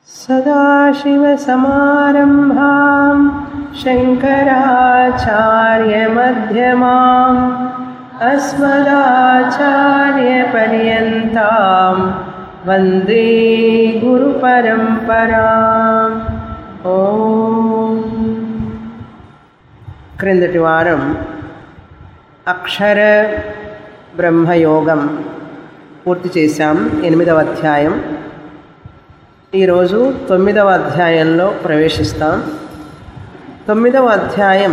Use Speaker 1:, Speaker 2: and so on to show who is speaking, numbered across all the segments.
Speaker 1: सदाशिवसमारम्भां शङ्कराचार्यमध्यमाम् अस्मदाचार्यपर्यन्तां वन्दे గురుపరంపరాం ఓం క్రిందటి వారం అక్షర బ్రహ్మయోగం పూర్తి చేశాం ఎనిమిదవ అధ్యాయం ఈరోజు తొమ్మిదవ అధ్యాయంలో ప్రవేశిస్తాం తొమ్మిదవ అధ్యాయం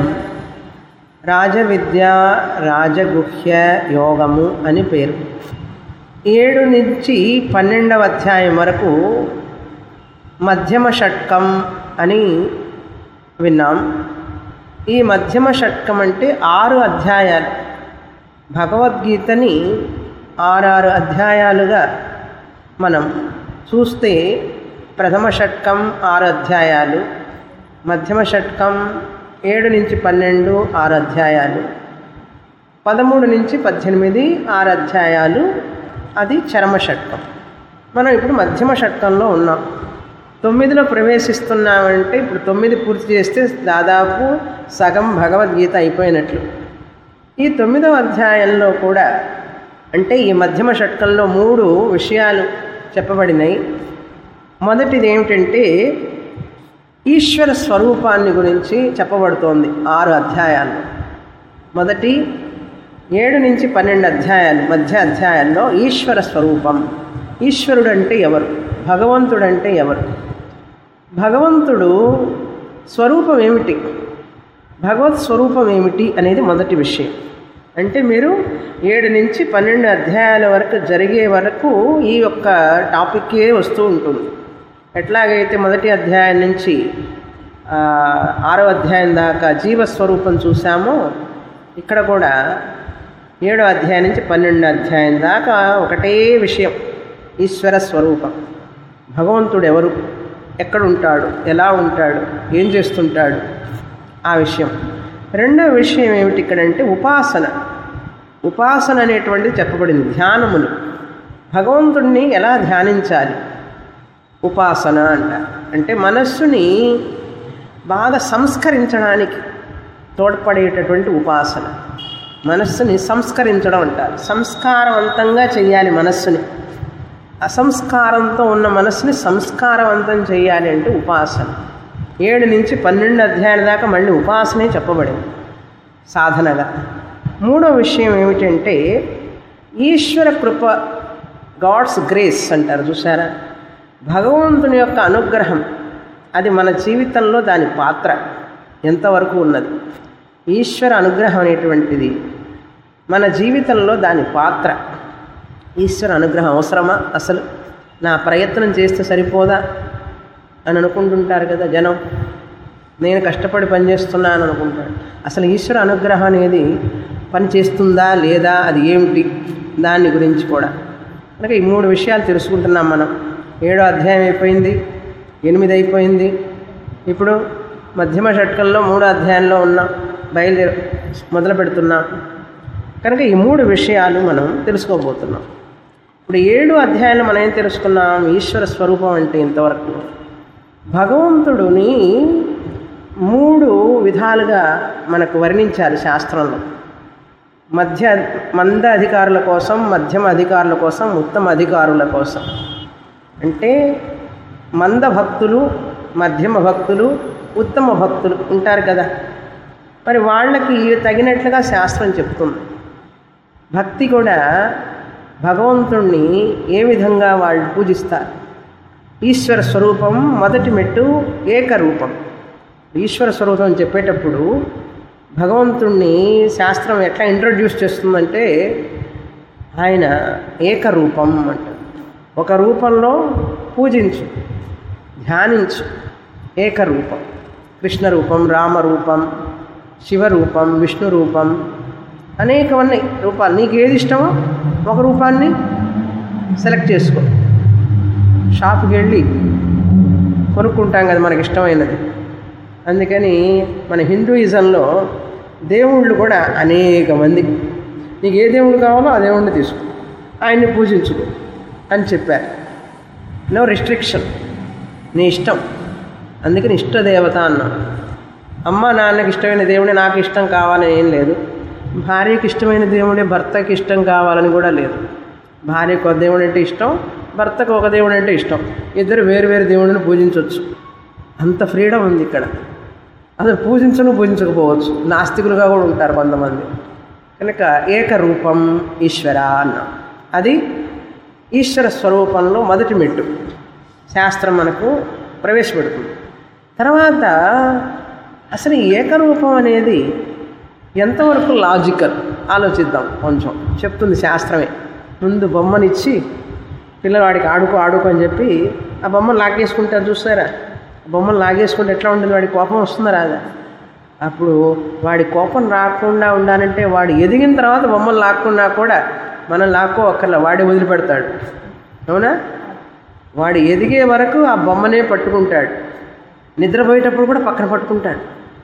Speaker 1: రాజవిద్య రాజగుహ్య యోగము అని పేరు ఏడు నుంచి పన్నెండవ అధ్యాయం వరకు మధ్యమ షట్కం అని విన్నాం ఈ మధ్యమ షట్కం అంటే ఆరు అధ్యాయాలు భగవద్గీతని ఆరారు అధ్యాయాలుగా మనం చూస్తే ప్రథమ షట్కం ఆరు అధ్యాయాలు మధ్యమ షట్కం ఏడు నుంచి పన్నెండు ఆరు అధ్యాయాలు పదమూడు నుంచి పద్దెనిమిది ఆరు అధ్యాయాలు అది చరమ షట్కం మనం ఇప్పుడు మధ్యమ షట్కంలో ఉన్నాం తొమ్మిదిలో ప్రవేశిస్తున్నామంటే ఇప్పుడు తొమ్మిది పూర్తి చేస్తే దాదాపు సగం భగవద్గీత అయిపోయినట్లు ఈ తొమ్మిదవ అధ్యాయంలో కూడా అంటే ఈ మధ్యమ షట్కంలో మూడు విషయాలు చెప్పబడినాయి మొదటిది ఏమిటంటే ఈశ్వర స్వరూపాన్ని గురించి చెప్పబడుతోంది ఆరు అధ్యాయాలు మొదటి ఏడు నుంచి పన్నెండు అధ్యాయాలు మధ్య అధ్యాయాల్లో ఈశ్వర స్వరూపం ఈశ్వరుడు అంటే ఎవరు భగవంతుడంటే ఎవరు భగవంతుడు స్వరూపం ఏమిటి భగవత్ స్వరూపం ఏమిటి అనేది మొదటి విషయం అంటే మీరు ఏడు నుంచి పన్నెండు అధ్యాయాల వరకు జరిగే వరకు ఈ యొక్క టాపిక్కే వస్తూ ఉంటుంది ఎట్లాగైతే మొదటి అధ్యాయం నుంచి ఆరో అధ్యాయం దాకా జీవస్వరూపం చూసామో ఇక్కడ కూడా ఏడో అధ్యాయం నుంచి పన్నెండు అధ్యాయం దాకా ఒకటే విషయం ఈశ్వర స్వరూపం భగవంతుడు ఎవరు ఎక్కడుంటాడు ఎలా ఉంటాడు ఏం చేస్తుంటాడు ఆ విషయం రెండవ విషయం ఏమిటి ఇక్కడంటే ఉపాసన ఉపాసన అనేటువంటిది చెప్పబడింది ధ్యానములు భగవంతుడిని ఎలా ధ్యానించాలి ఉపాసన అంట అంటే మనస్సుని బాగా సంస్కరించడానికి తోడ్పడేటటువంటి ఉపాసన మనస్సుని సంస్కరించడం అంటారు సంస్కారవంతంగా చేయాలి మనస్సుని అసంస్కారంతో ఉన్న మనస్సుని సంస్కారవంతం చేయాలి అంటే ఉపాసన ఏడు నుంచి పన్నెండు అధ్యాయాల దాకా మళ్ళీ ఉపాసనే చెప్పబడింది సాధనగా మూడో విషయం ఏమిటంటే ఈశ్వర కృప గాడ్స్ గ్రేస్ అంటారు చూసారా భగవంతుని యొక్క అనుగ్రహం అది మన జీవితంలో దాని పాత్ర ఎంతవరకు ఉన్నది ఈశ్వర అనుగ్రహం అనేటువంటిది మన జీవితంలో దాని పాత్ర ఈశ్వర అనుగ్రహం అవసరమా అసలు నా ప్రయత్నం చేస్తే సరిపోదా అని అనుకుంటుంటారు కదా జనం నేను కష్టపడి పనిచేస్తున్నాను అనుకుంటాడు అసలు ఈశ్వర అనుగ్రహం అనేది పని చేస్తుందా లేదా అది ఏమిటి దాని గురించి కూడా కనుక ఈ మూడు విషయాలు తెలుసుకుంటున్నాం మనం ఏడో అధ్యాయం అయిపోయింది ఎనిమిది అయిపోయింది ఇప్పుడు మధ్యమ షట్కంలో మూడో అధ్యాయంలో ఉన్నాం బయలుదేరి మొదలు పెడుతున్నాం కనుక ఈ మూడు విషయాలు మనం తెలుసుకోబోతున్నాం ఇప్పుడు ఏడు అధ్యాయాలు మనం ఏం తెలుసుకున్నాం ఈశ్వర స్వరూపం అంటే ఇంతవరకు భగవంతుడిని మూడు విధాలుగా మనకు వర్ణించారు శాస్త్రంలో మధ్య మంద అధికారుల కోసం మధ్యమ అధికారుల కోసం ఉత్తమ అధికారుల కోసం అంటే మంద భక్తులు మధ్యమ భక్తులు ఉత్తమ భక్తులు ఉంటారు కదా మరి వాళ్ళకి తగినట్లుగా శాస్త్రం చెప్తుంది భక్తి కూడా భగవంతుణ్ణి ఏ విధంగా వాళ్ళు పూజిస్తారు ఈశ్వర స్వరూపం మొదటి మెట్టు ఏకరూపం ఈశ్వర స్వరూపం చెప్పేటప్పుడు భగవంతుణ్ణి శాస్త్రం ఎట్లా ఇంట్రొడ్యూస్ చేస్తుందంటే ఆయన ఏకరూపం అంట ఒక రూపంలో పూజించు ధ్యానించు ఏకరూపం కృష్ణ రూపం రామరూపం శివరూపం విష్ణు రూపం అనేకమన్నీ రూపాలు నీకు ఏది ఇష్టమో ఒక రూపాన్ని సెలెక్ట్ చేసుకో షాప్కి వెళ్ళి కొనుక్కుంటాం కదా మనకి ఇష్టమైనది అందుకని మన హిందూయిజంలో దేవుళ్ళు కూడా అనేక మంది నీకు ఏ దేవుడు కావాలో ఆ దేవుణ్ణి తీసుకో ఆయన్ని పూజించుకో అని చెప్పారు నో రిస్ట్రిక్షన్ నీ ఇష్టం అందుకని ఇష్టదేవత అన్నాం అమ్మ నాన్నకి ఇష్టమైన దేవుడే నాకు ఇష్టం కావాలని ఏం లేదు భార్యకి ఇష్టమైన దేవుడే భర్తకి ఇష్టం కావాలని కూడా లేదు భార్యకు ఒక దేవుడు అంటే ఇష్టం భర్తకు ఒక దేవుడు అంటే ఇష్టం ఇద్దరు వేరు వేరు దేవుడిని పూజించవచ్చు అంత ఫ్రీడమ్ ఉంది ఇక్కడ అసలు పూజించను పూజించకపోవచ్చు నాస్తికులుగా కూడా ఉంటారు కొంతమంది కనుక ఏకరూపం ఈశ్వర అన్నాం అది ఈశ్వర స్వరూపంలో మొదటి మెట్టు శాస్త్రం మనకు ప్రవేశపెడుతుంది తర్వాత అసలు ఈ ఏకరూపం అనేది ఎంతవరకు లాజికల్ ఆలోచిద్దాం కొంచెం చెప్తుంది శాస్త్రమే ముందు బొమ్మనిచ్చి పిల్లవాడికి ఆడుకో ఆడుకో అని చెప్పి ఆ బొమ్మను లాగేసుకుంటారు చూస్తారా ఆ బొమ్మను లాగేసుకుంటే ఎట్లా ఉంటుంది వాడికి కోపం వస్తుందా రాదా అప్పుడు వాడి కోపం రాకుండా ఉండాలంటే వాడు ఎదిగిన తర్వాత బొమ్మలు లాక్కున్నా కూడా మనం లాక్కో ఒక్కర్లా వాడే వదిలిపెడతాడు అవునా వాడు ఎదిగే వరకు ఆ బొమ్మనే పట్టుకుంటాడు నిద్రపోయేటప్పుడు కూడా పక్కన పట్టుకుంటాడు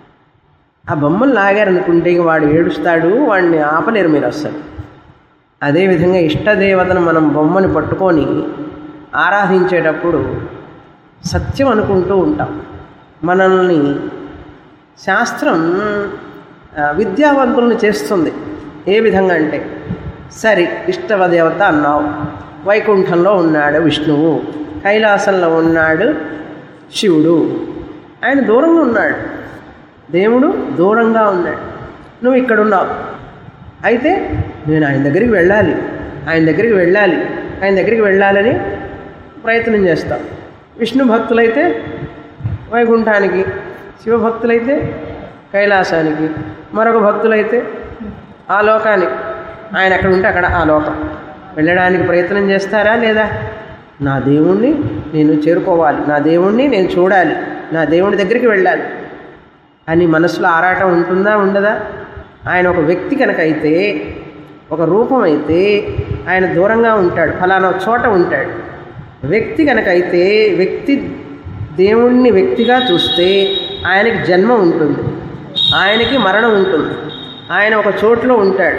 Speaker 1: ఆ బొమ్మలు లాగారనుకుంటే ఇక వాడు ఏడుస్తాడు వాడిని ఆపలేరు మీరు అస్సలు అదేవిధంగా ఇష్టదేవతను మనం బొమ్మని పట్టుకొని ఆరాధించేటప్పుడు సత్యం అనుకుంటూ ఉంటాం మనల్ని శాస్త్రం ఆ, విద్యావంతుల్ని చేస్తుంది ఏ విధంగా అంటే సరే ఇష్టదేవత అన్నావు వైకుంఠంలో ఉన్నాడు విష్ణువు కైలాసంలో ఉన్నాడు శివుడు ఆయన దూరంగా ఉన్నాడు దేవుడు దూరంగా ఉన్నాడు నువ్వు ఇక్కడ ఉన్నావు అయితే నేను ఆయన దగ్గరికి వెళ్ళాలి ఆయన దగ్గరికి వెళ్ళాలి ఆయన దగ్గరికి వెళ్ళాలని ప్రయత్నం చేస్తాం విష్ణు భక్తులైతే వైకుంఠానికి శివభక్తులైతే కైలాసానికి మరొక భక్తులైతే ఆ లోకానికి ఆయన ఎక్కడ ఉంటే అక్కడ ఆ లోకం వెళ్ళడానికి ప్రయత్నం చేస్తారా లేదా నా దేవుణ్ణి నేను చేరుకోవాలి నా దేవుణ్ణి నేను చూడాలి నా దేవుని దగ్గరికి వెళ్ళాలి అని మనసులో ఆరాటం ఉంటుందా ఉండదా ఆయన ఒక వ్యక్తి కనుక అయితే ఒక రూపం అయితే ఆయన దూరంగా ఉంటాడు ఫలానా చోట ఉంటాడు వ్యక్తి కనుక అయితే వ్యక్తి దేవుణ్ణి వ్యక్తిగా చూస్తే ఆయనకి జన్మ ఉంటుంది ఆయనకి మరణం ఉంటుంది ఆయన ఒక చోట్లో ఉంటాడు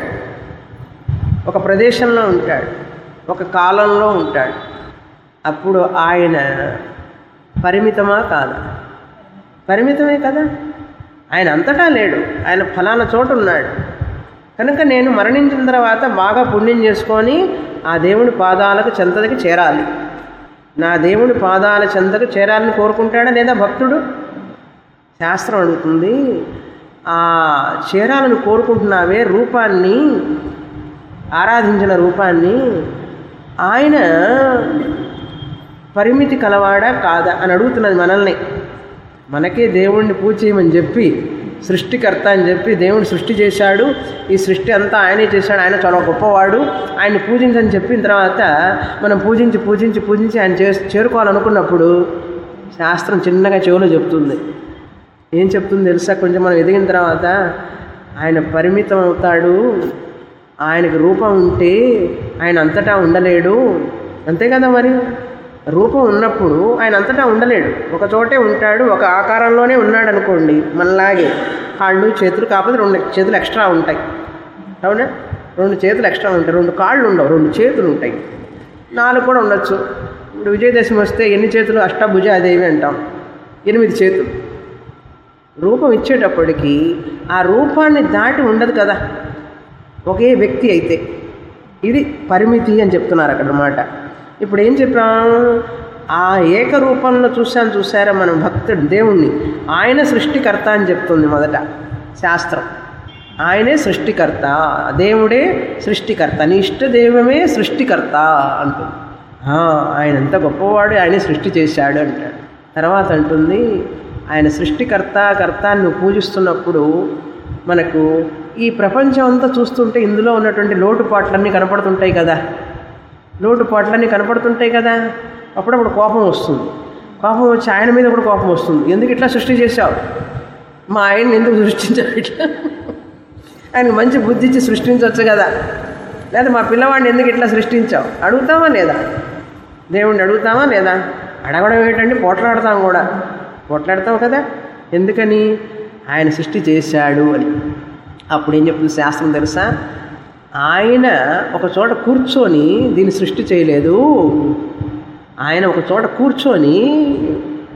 Speaker 1: ఒక ప్రదేశంలో ఉంటాడు ఒక కాలంలో ఉంటాడు అప్పుడు ఆయన పరిమితమా కాదా పరిమితమే కదా ఆయన అంతటా లేడు ఆయన ఫలానా చోట ఉన్నాడు కనుక నేను మరణించిన తర్వాత బాగా పుణ్యం చేసుకొని ఆ దేవుని పాదాలకు చెంతకి చేరాలి నా దేవుని పాదాల చెంతకు చేరాలని కోరుకుంటాడా లేదా భక్తుడు శాస్త్రం అడుగుతుంది ఆ చేరాలని కోరుకుంటున్నావే రూపాన్ని ఆరాధించిన రూపాన్ని ఆయన పరిమితి కలవాడా కాదా అని అడుగుతున్నది మనల్ని మనకే దేవుణ్ణి పూజ చేయమని చెప్పి సృష్టికర్త అని చెప్పి దేవుని సృష్టి చేశాడు ఈ సృష్టి అంతా ఆయనే చేశాడు ఆయన చాలా గొప్పవాడు ఆయన్ని పూజించని చెప్పిన తర్వాత మనం పూజించి పూజించి పూజించి ఆయన చే చేరుకోవాలనుకున్నప్పుడు శాస్త్రం చిన్నగా చెవులో చెప్తుంది ఏం చెప్తుంది తెలుసా కొంచెం మనం ఎదిగిన తర్వాత ఆయన పరిమితం అవుతాడు ఆయనకి రూపం ఉంటే ఆయన అంతటా ఉండలేడు అంతే కదా మరి రూపం ఉన్నప్పుడు ఆయన అంతటా ఉండలేడు ఒక చోటే ఉంటాడు ఒక ఆకారంలోనే ఉన్నాడు అనుకోండి మనలాగే కాళ్ళు చేతులు కాకపోతే రెండు చేతులు ఎక్స్ట్రా ఉంటాయి అవునా రెండు చేతులు ఎక్స్ట్రా ఉంటాయి రెండు కాళ్ళు ఉండవు రెండు చేతులు ఉంటాయి నాలుగు కూడా ఉండొచ్చు ఇప్పుడు విజయదశమి వస్తే ఎన్ని చేతులు అష్టభుజాదేవి అంటాం ఎనిమిది చేతులు రూపం ఇచ్చేటప్పటికి ఆ రూపాన్ని దాటి ఉండదు కదా ఒకే వ్యక్తి అయితే ఇది పరిమితి అని చెప్తున్నారు అక్కడ అన్నమాట ఇప్పుడు ఏం చెప్పాం ఆ ఏకరూపంలో చూశాను చూసారా మనం భక్తుడు దేవుణ్ణి ఆయన సృష్టికర్త అని చెప్తుంది మొదట శాస్త్రం ఆయనే సృష్టికర్త దేవుడే సృష్టికర్త నీ ఇష్ట దైవమే సృష్టికర్త అంటుంది ఆ, ఆయన ఎంత గొప్పవాడు ఆయనే సృష్టి చేశాడు అంటాడు తర్వాత అంటుంది ఆయన సృష్టికర్త కర్త అని నువ్వు పూజిస్తున్నప్పుడు మనకు ఈ ప్రపంచం అంతా చూస్తుంటే ఇందులో ఉన్నటువంటి లోటుపాట్లన్నీ కనపడుతుంటాయి కదా లోటుపాట్లన్నీ కనపడుతుంటాయి కదా అప్పుడప్పుడు కోపం వస్తుంది కోపం వచ్చి ఆయన మీద కూడా కోపం వస్తుంది ఎందుకు ఇట్లా సృష్టి చేశావు మా ఆయన్ని ఎందుకు సృష్టించావు ఇట్లా ఆయనకు మంచి బుద్ధి ఇచ్చి సృష్టించవచ్చు కదా లేదా మా పిల్లవాడిని ఎందుకు ఇట్లా సృష్టించావు అడుగుతామా లేదా దేవుణ్ణి అడుగుతామా లేదా అడగడం ఏంటంటే పోట్లాడతాం కూడా పోట్లాడతాం కదా ఎందుకని ఆయన సృష్టి చేశాడు అని అప్పుడు ఏం చెప్తుంది శాస్త్రం తెలుసా ఆయన ఒక చోట కూర్చొని దీన్ని సృష్టి చేయలేదు ఆయన ఒక చోట కూర్చొని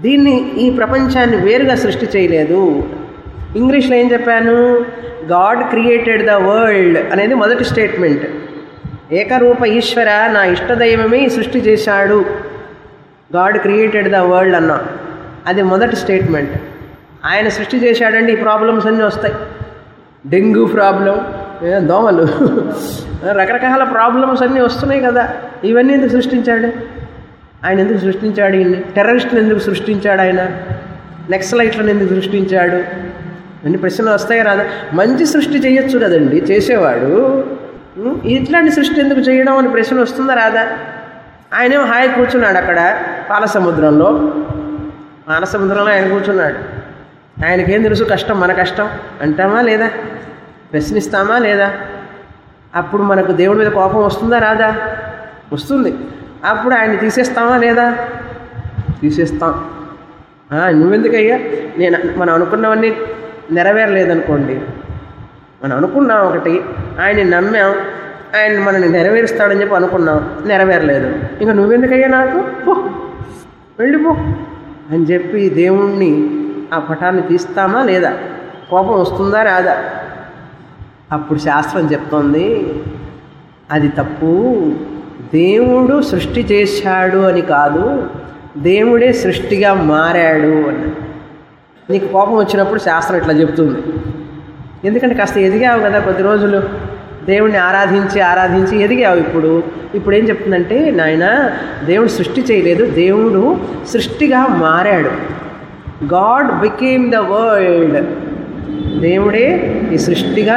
Speaker 1: దీన్ని ఈ ప్రపంచాన్ని వేరుగా సృష్టి చేయలేదు ఇంగ్లీష్లో ఏం చెప్పాను గాడ్ క్రియేటెడ్ ద వరల్డ్ అనేది మొదటి స్టేట్మెంట్ ఏకరూప ఈశ్వర నా ఇష్టదైవమే ఈ సృష్టి చేశాడు గాడ్ క్రియేటెడ్ ద వరల్డ్ అన్నా అది మొదటి స్టేట్మెంట్ ఆయన సృష్టి చేశాడంటే ఈ ప్రాబ్లమ్స్ అన్నీ వస్తాయి డెంగ్యూ ప్రాబ్లం ఏ, దోమలు రకరకాల ప్రాబ్లమ్స్ అన్నీ వస్తున్నాయి కదా ఇవన్నీ ఎందుకు సృష్టించాడు ఆయన ఎందుకు సృష్టించాడు ఇన్ని టెర్రరిస్టులు ఎందుకు సృష్టించాడు ఆయన నెక్సలైట్లను ఎందుకు సృష్టించాడు అన్ని ప్రశ్నలు వస్తాయి రాదా మంచి సృష్టి చేయొచ్చు కదండి చేసేవాడు ఉం? ఇట్లాంటి సృష్టి ఎందుకు చేయడం అని ప్రశ్న వస్తుందా రాదా ఆయనేమో హాయి కూర్చున్నాడు అక్కడ పాల సముద్రంలో పాల సముద్రంలో ఆయన కూర్చున్నాడు ఆయనకేం తెలుసు కష్టం మన కష్టం అంటామా లేదా ప్రశ్నిస్తామా లేదా అప్పుడు మనకు దేవుడి మీద కోపం వస్తుందా రాదా వస్తుంది అప్పుడు ఆయన తీసేస్తామా లేదా తీసేస్తాం ఆ, నువ్వెందుకయ్యా నేను మనం అనుకున్నవన్నీ నెరవేరలేదనుకోండి మనం అనుకున్నాం ఒకటి ఆయన నమ్మాం ఆయన మనల్ని నెరవేరుస్తాడని చెప్పి అనుకున్నాం నెరవేరలేదు ఇంకా నువ్వెందుకయ్యా నాకు పో వెళ్ళిపో అని చెప్పి దేవుణ్ణి ఆ పటాన్ని తీస్తామా లేదా కోపం వస్తుందా రాదా అప్పుడు శాస్త్రం చెప్తోంది అది తప్పు దేవుడు సృష్టి చేశాడు అని కాదు దేవుడే సృష్టిగా మారాడు అని నీకు కోపం వచ్చినప్పుడు శాస్త్రం ఇట్లా చెప్తుంది ఎందుకంటే కాస్త ఎదిగావు కదా కొద్ది రోజులు దేవుణ్ణి ఆరాధించి ఆరాధించి ఎదిగావు ఇప్పుడు ఇప్పుడు ఏం చెప్తుందంటే నాయన దేవుడు సృష్టి చేయలేదు దేవుడు సృష్టిగా మారాడు గాడ్ బికేమ్ ద వరల్డ్ దేవుడే ఈ సృష్టిగా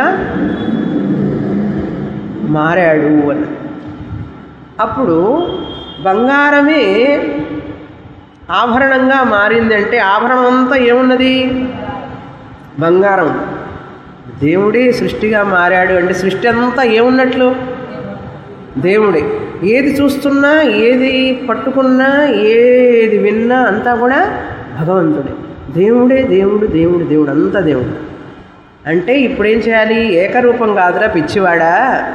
Speaker 1: మారాడు అని అప్పుడు బంగారమే ఆభరణంగా మారిందంటే ఆభరణం అంతా ఏమున్నది బంగారం దేవుడే సృష్టిగా మారాడు అంటే సృష్టి అంతా ఏమున్నట్లు దేవుడే ఏది చూస్తున్నా ఏది పట్టుకున్నా ఏది విన్నా అంతా కూడా భగవంతుడే దేవుడే దేవుడు దేవుడు దేవుడు అంతా దేవుడు అంటే ఇప్పుడు ఏం చేయాలి ఏకరూపం కాదురా పిచ్చివాడా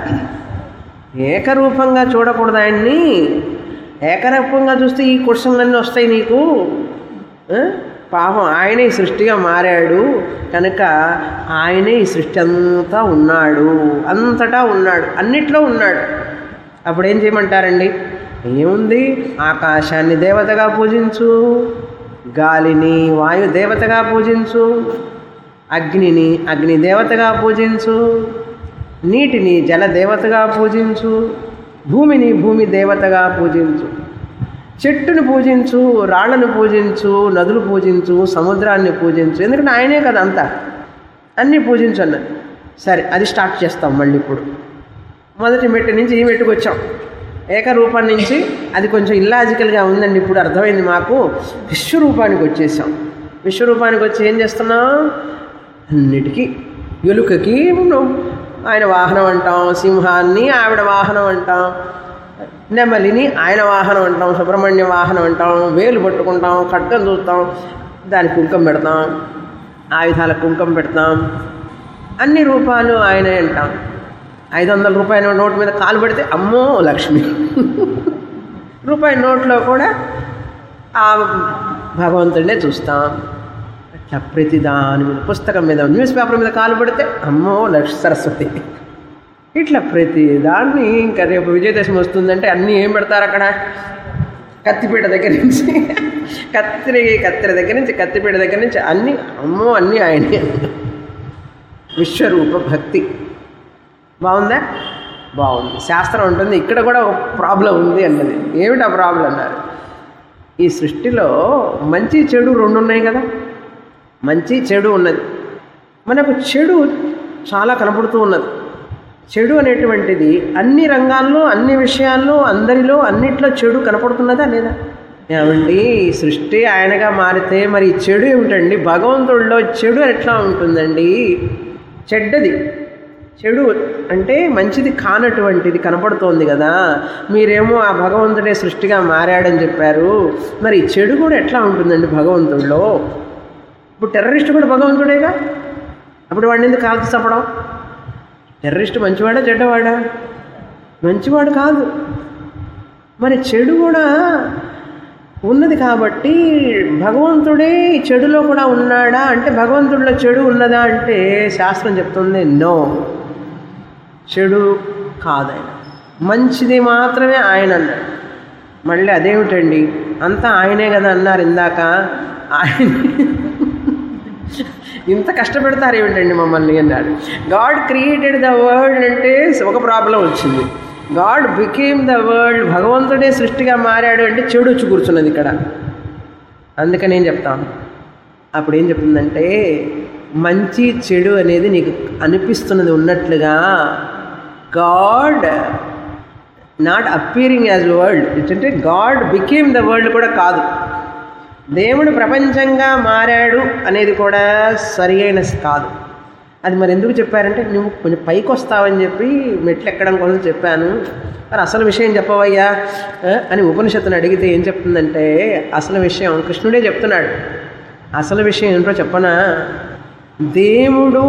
Speaker 1: ఏకరూపంగా చూడకూడదు ఆయన్ని ఏకరూపంగా చూస్తే ఈ క్వశ్చన్లన్నీ వస్తాయి నీకు ఆ? పాపం ఆయనే ఈ సృష్టిగా మారాడు కనుక ఆయనే ఈ సృష్టి అంతా ఉన్నాడు అంతటా ఉన్నాడు అన్నిట్లో ఉన్నాడు అప్పుడు ఏం చేయమంటారండి ఏముంది ఆకాశాన్ని దేవతగా పూజించు గాలిని వాయు దేవతగా పూజించు అగ్నిని అగ్ని దేవతగా పూజించు నీటిని జల దేవతగా పూజించు భూమిని భూమి దేవతగా పూజించు చెట్టును పూజించు రాళ్లను పూజించు నదులు పూజించు సముద్రాన్ని పూజించు ఎందుకంటే ఆయనే కదా అంతా అన్నీ పూజించు అన్నది సరే అది స్టార్ట్ చేస్తాం మళ్ళీ ఇప్పుడు మొదటి మెట్టు నుంచి ఈ మెట్టుకు వచ్చాం ఏకరూపం నుంచి అది కొంచెం ఇల్లాజికల్గా ఉందండి ఇప్పుడు అర్థమైంది మాకు విశ్వరూపానికి వచ్చేసాం విశ్వరూపానికి వచ్చి ఏం చేస్తున్నాం అన్నిటికీ ఎలుకకి మనం ఆయన వాహనం అంటాం సింహాన్ని ఆవిడ వాహనం అంటాం నెమలిని ఆయన వాహనం అంటాం సుబ్రహ్మణ్య వాహనం అంటాం వేలు పట్టుకుంటాం ఖడ్గం చూస్తాం దానికి కుంకం పెడతాం ఆయుధాల కుంకం పెడతాం అన్ని రూపాలు ఆయనే అంటాం ఐదు వందల రూపాయల నోటు మీద కాలు పెడితే అమ్మో లక్ష్మి రూపాయి నోట్లో కూడా ఆ భగవంతుడినే చూస్తాం అట్లా ప్రతి దాని మీద పుస్తకం మీద న్యూస్ పేపర్ మీద కాలు పెడితే అమ్మో లక్ష్మి సరస్వతి ఇట్లా ప్రతి దాన్ని ఇంకా రేపు విజయదశమి వస్తుందంటే అన్నీ ఏం పెడతారు అక్కడ కత్తిపీట దగ్గర నుంచి కత్తిరి కత్తిరి దగ్గర నుంచి కత్తిపీట దగ్గర నుంచి అన్నీ అమ్మో అన్నీ ఆయనే విశ్వరూప భక్తి బాగుందా బాగుంది శాస్త్రం ఉంటుంది ఇక్కడ కూడా ఒక ప్రాబ్లం ఉంది అన్నది ఏమిటి ఆ ప్రాబ్లం అన్నారు ఈ సృష్టిలో మంచి చెడు రెండు ఉన్నాయి కదా మంచి చెడు ఉన్నది మనకు చెడు చాలా కనపడుతూ ఉన్నది చెడు అనేటువంటిది అన్ని రంగాల్లో అన్ని విషయాల్లో అందరిలో అన్నిట్లో చెడు కనపడుతున్నదా లేదా ఏమండి ఈ సృష్టి ఆయనగా మారితే మరి ఈ చెడు ఏమిటండి భగవంతుడిలో చెడు ఎట్లా ఉంటుందండి చెడ్డది చెడు అంటే మంచిది కానటువంటిది కనపడుతోంది కదా మీరేమో ఆ భగవంతుడే సృష్టిగా మారాడని చెప్పారు మరి ఈ చెడు కూడా ఎట్లా ఉంటుందండి భగవంతుడిలో ఇప్పుడు టెర్రరిస్ట్ కూడా భగవంతుడేగా అప్పుడు వాడిని ఎందుకు కాల్చి చప్పడం టెర్రరిస్ట్ మంచివాడా చెడ్డవాడా మంచివాడు కాదు మరి చెడు కూడా ఉన్నది కాబట్టి భగవంతుడే ఈ చెడులో కూడా ఉన్నాడా అంటే భగవంతుడిలో చెడు ఉన్నదా అంటే శాస్త్రం చెప్తుంది నో చెడు కాదాయన మంచిది మాత్రమే ఆయన అన్నాడు మళ్ళీ అదేమిటండి అంతా ఆయనే కదా అన్నారు ఇందాక ఆయన ఇంత కష్టపెడతారు ఏమిటండి మమ్మల్ని అన్నాడు గాడ్ క్రియేటెడ్ ద వరల్డ్ అంటే ఒక ప్రాబ్లం వచ్చింది గాడ్ బికేమ్ ద వరల్డ్ భగవంతుడే సృష్టిగా మారాడు అంటే చెడు వచ్చి కూర్చున్నది ఇక్కడ అందుకని ఏం చెప్తాను అప్పుడు ఏం చెప్తుందంటే మంచి చెడు అనేది నీకు అనిపిస్తున్నది ఉన్నట్లుగా God not appearing as world అంటే గాడ్ బికేమ్ ద వరల్డ్ కూడా కాదు దేవుడు ప్రపంచంగా మారాడు అనేది కూడా సరి అయిన కాదు అది మరి ఎందుకు చెప్పారంటే నువ్వు కొంచెం పైకి వస్తావని చెప్పి మెట్లు ఎక్కడం కోసం చెప్పాను మరి అసలు విషయం చెప్పవయ్యా ఆ, అని ఉపనిషత్తుని అడిగితే ఏం చెప్తుందంటే అసలు విషయం కృష్ణుడే చెప్తున్నాడు అసలు విషయం ఏంటో చెప్పనా దేవుడు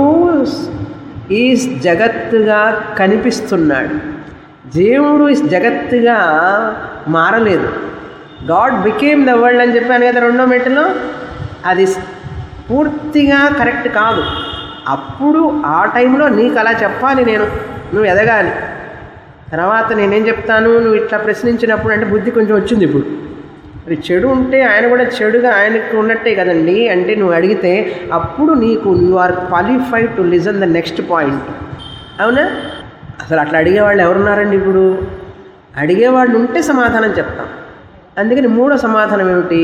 Speaker 1: ఈ జగత్తుగా కనిపిస్తున్నాడు దేవుడు ఈ జగత్తుగా మారలేదు గాడ్ బికేమ్ ద వరల్డ్ అని చెప్పాను కదా రెండో మెట్టులో అది పూర్తిగా కరెక్ట్ కాదు అప్పుడు ఆ టైంలో నీకు అలా చెప్పాలి నేను నువ్వు ఎదగాలి తర్వాత నేనేం చెప్తాను నువ్వు ఇట్లా ప్రశ్నించినప్పుడు అంటే బుద్ధి కొంచెం వచ్చింది ఇప్పుడు మరి చెడు ఉంటే ఆయన కూడా చెడుగా ఆయనకు ఉన్నట్టే కదండి అంటే నువ్వు అడిగితే అప్పుడు నీకు you are qualified to listen the next point అవునా అసలు అట్లా అడిగేవాళ్ళు ఎవరున్నారండి ఇప్పుడు అడిగేవాళ్ళు ఉంటే సమాధానం చెప్తాం అందుకని మూడో సమాధానం ఏమిటి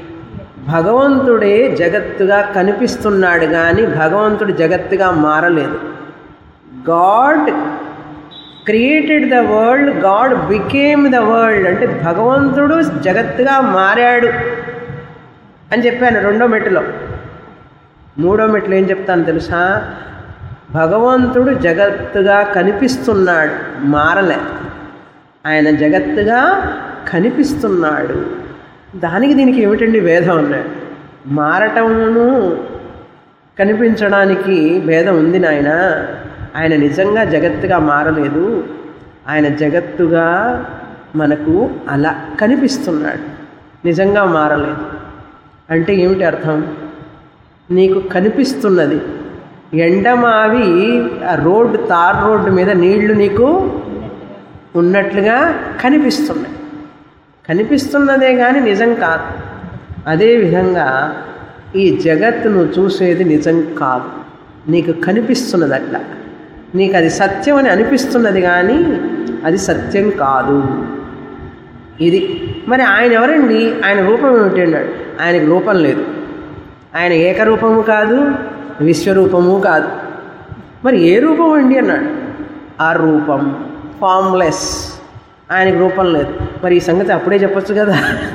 Speaker 1: భగవంతుడే జగత్తుగా కనిపిస్తున్నాడు కానీ భగవంతుడు జగత్తుగా మారలేదు God created the world God became the world అంటే భగవంతుడు జగత్తుగా మారాడు అని చెప్పాను రెండో మెట్టులో మూడో మెట్లు ఏం చెప్తాను తెలుసా భగవంతుడు జగత్తుగా కనిపిస్తున్నాడు మారలే ఆయన జగత్తుగా కనిపిస్తున్నాడు దానికి దీనికి ఏమిటండి భేదం అన్నాడు మారటమును కనిపించడానికి భేదం ఉంది నాయన ఆయన నిజంగా జగత్తుగా మారలేదు ఆయన జగత్తుగా మనకు అలా కనిపిస్తున్నాడు నిజంగా మారలేదు అంటే ఏమిటి అర్థం నీకు కనిపిస్తున్నది ఎండమావి ఆ రోడ్డు తార్ రోడ్డు మీద నీళ్లు నీకు ఉన్నట్లుగా కనిపిస్తున్నాయి కనిపిస్తున్నదే కానీ నిజం కాదు అదేవిధంగా ఈ జగత్తును చూసేది నిజం కాదు నీకు కనిపిస్తున్నది అట్లా నీకు అది సత్యం అని అనిపిస్తున్నది కానీ అది సత్యం కాదు ఇది మరి ఆయన ఎవరండి ఆయన రూపం ఏమిటి అన్నాడు ఆయనకు రూపం లేదు ఆయన ఏకరూపము కాదు విశ్వరూపము కాదు మరి ఏ రూపం అండి అన్నాడు ఆ రూపం ఫామ్లెస్ ఆయనకు రూపం లేదు మరి ఈ సంగతి అప్పుడే చెప్పొచ్చు కదా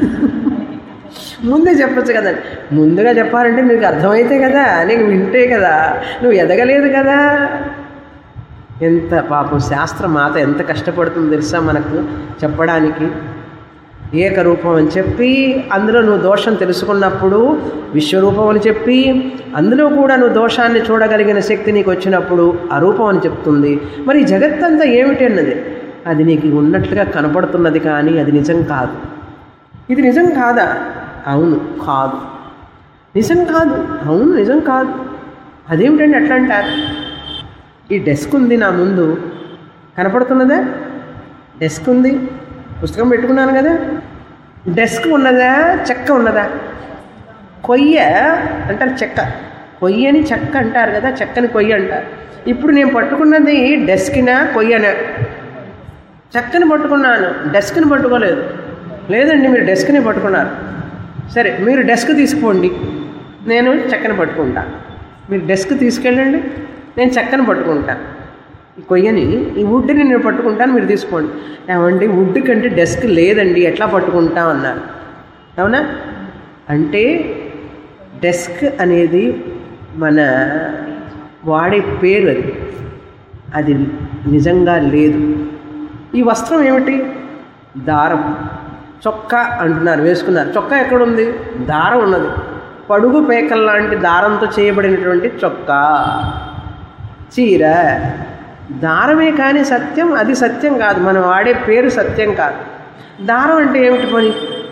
Speaker 1: ముందే చెప్పొచ్చు కదా ముందుగా చెప్పాలంటే నీకు అర్థమైతే కదా నీకు వింటే కదా నువ్వు ఎదగలేదు కదా ఎంత పాపం శాస్త్ర మాత ఎంత కష్టపడుతుందో తెలుసా మనకు చెప్పడానికి ఏకరూపం అని చెప్పి అందులో నువ్వు దోషం తెలుసుకున్నప్పుడు విశ్వరూపం అని చెప్పి అందులో కూడా నువ్వు దోషాన్ని చూడగలిగిన శక్తి నీకు వచ్చినప్పుడు అరూపం అని చెప్తుంది మరి ఈ జగత్తంతా ఏమిటి అన్నది అది నీకు ఉన్నట్లుగా కనపడుతున్నది కానీ అది నిజం కాదు ఇది నిజం కాదా అవును కాదు నిజం కాదు అవును నిజం కాదు అదేమిటండి అట్లా అంటారు ఈ డెస్క్ ఉంది నా ముందు కనపడుతున్నదా డెస్క్ ఉంది పుస్తకం పెట్టుకున్నాను కదా డెస్క్ ఉన్నదా చెక్క ఉన్నదా కొయ్య అంటారు చెక్క కొయ్యని చెక్క అంటారు కదా చెక్కని కొయ్య అంటారు ఇప్పుడు నేను పట్టుకున్నది డెస్క్నా కొయ్యనా చెక్కని పట్టుకున్నాను డెస్క్ని పట్టుకోలేదు లేదండి మీరు డెస్క్ని పట్టుకున్నారు సరే మీరు డెస్క్ తీసుకోండి నేను చెక్కని పట్టుకుంటా మీరు డెస్క్ తీసుకెళ్ళండి నేను చెక్కని పట్టుకుంటా ఈ కొయ్యని ఈ వుడ్ని నేను పట్టుకుంటాను మీరు తీసుకోండి ఏమండి వుడ్ కంటే డెస్క్ లేదండి ఎట్లా పట్టుకుంటాం అన్నారు అవునా అంటే డెస్క్ అనేది మన వాడే పేరు అది అది నిజంగా లేదు ఈ వస్త్రం ఏమిటి దారం చొక్కా అంటున్నారు వేసుకున్నారు చొక్కా ఎక్కడుంది దారం ఉన్నది పడుగు పేకల లాంటి దారంతో చేయబడినటువంటి చొక్కా చీర దారమే కానీ సత్యం అది సత్యం కాదు మనం వాడే పేరు సత్యం కాదు దారం అంటే ఏమిటి పని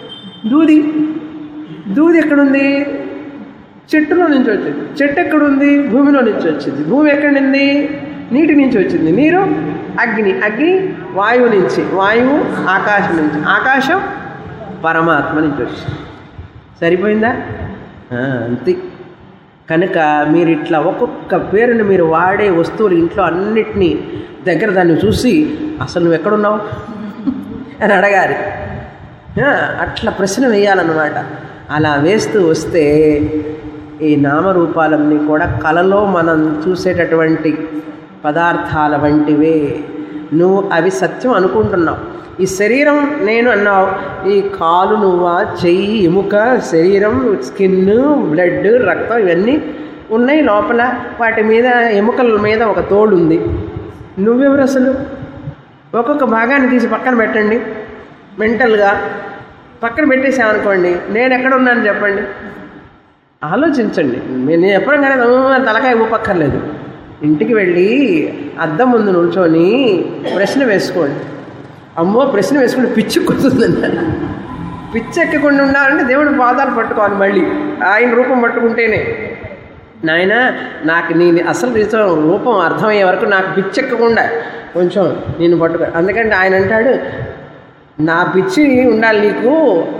Speaker 1: దూది దూది ఎక్కడుంది చెట్టులో నుంచి వచ్చింది చెట్టు ఎక్కడుంది భూమిలో నుంచి వచ్చింది భూమి ఎక్కడుంది నీటి నుంచి వచ్చింది నీరు అగ్ని అగ్ని వాయువు నుంచి వాయువు ఆకాశం నుంచి ఆకాశం పరమాత్మ నుంచి వచ్చింది సరిపోయిందా ఆ, అంతే కనుక మీరు ఇట్లా ఒక్కొక్క పేరుని మీరు వాడే వస్తువులు ఇంట్లో అన్నిటినీ దగ్గర దాన్ని చూసి అసలు నువ్వు ఎక్కడున్నావు అని అడగాలి ఆ, అట్లా ప్రశ్న వేయాలన్నమాట అలా వేస్తూ వస్తే ఈ నామరూపాలన్నీ కూడా కళలో మనం చూసేటటువంటి పదార్థాల వంటివే నువ్వు అవి సత్యం అనుకుంటున్నావు ఈ శరీరం నేను అన్నావు ఈ కాలు నువ్వా చెయ్యి ఎముక శరీరం స్కిన్ బ్లడ్ రక్తం ఇవన్నీ ఉన్నాయి లోపల వాటి మీద ఎముకల మీద ఒక తోడు ఉంది నువ్వెవరు అసలు ఒక్కొక్క భాగాన్ని తీసి పక్కన పెట్టండి మెంటల్గా పక్కన పెట్టేసామనుకోండి నేను ఎక్కడ ఉన్నాను చెప్పండి ఆలోచించండి నేను చెప్పడం కానీ "ఉమ్" అని తలకాయ ఊపక్కర్లేదు ఇంటికి వెళ్ళి అద్దం ముందు నిల్చొని ప్రశ్న వేసుకోండి అమ్మో ప్రశ్న వేసుకుంటే పిచ్చి కుదురుతుందండి పిచ్చి ఎక్కకుండా ఉండాలంటే దేవుడి పాదాలు పట్టుకోవాలి మళ్ళీ ఆయన రూపం పట్టుకుంటేనే నాయన నాకు నీ అసలు నిజం రూపం అర్థమయ్యే వరకు నాకు పిచ్చెక్కకుండా కొంచెం నేను పట్టుకో అందుకంటే ఆయన అంటాడు నా పిచ్చి ఉండాలి నీకు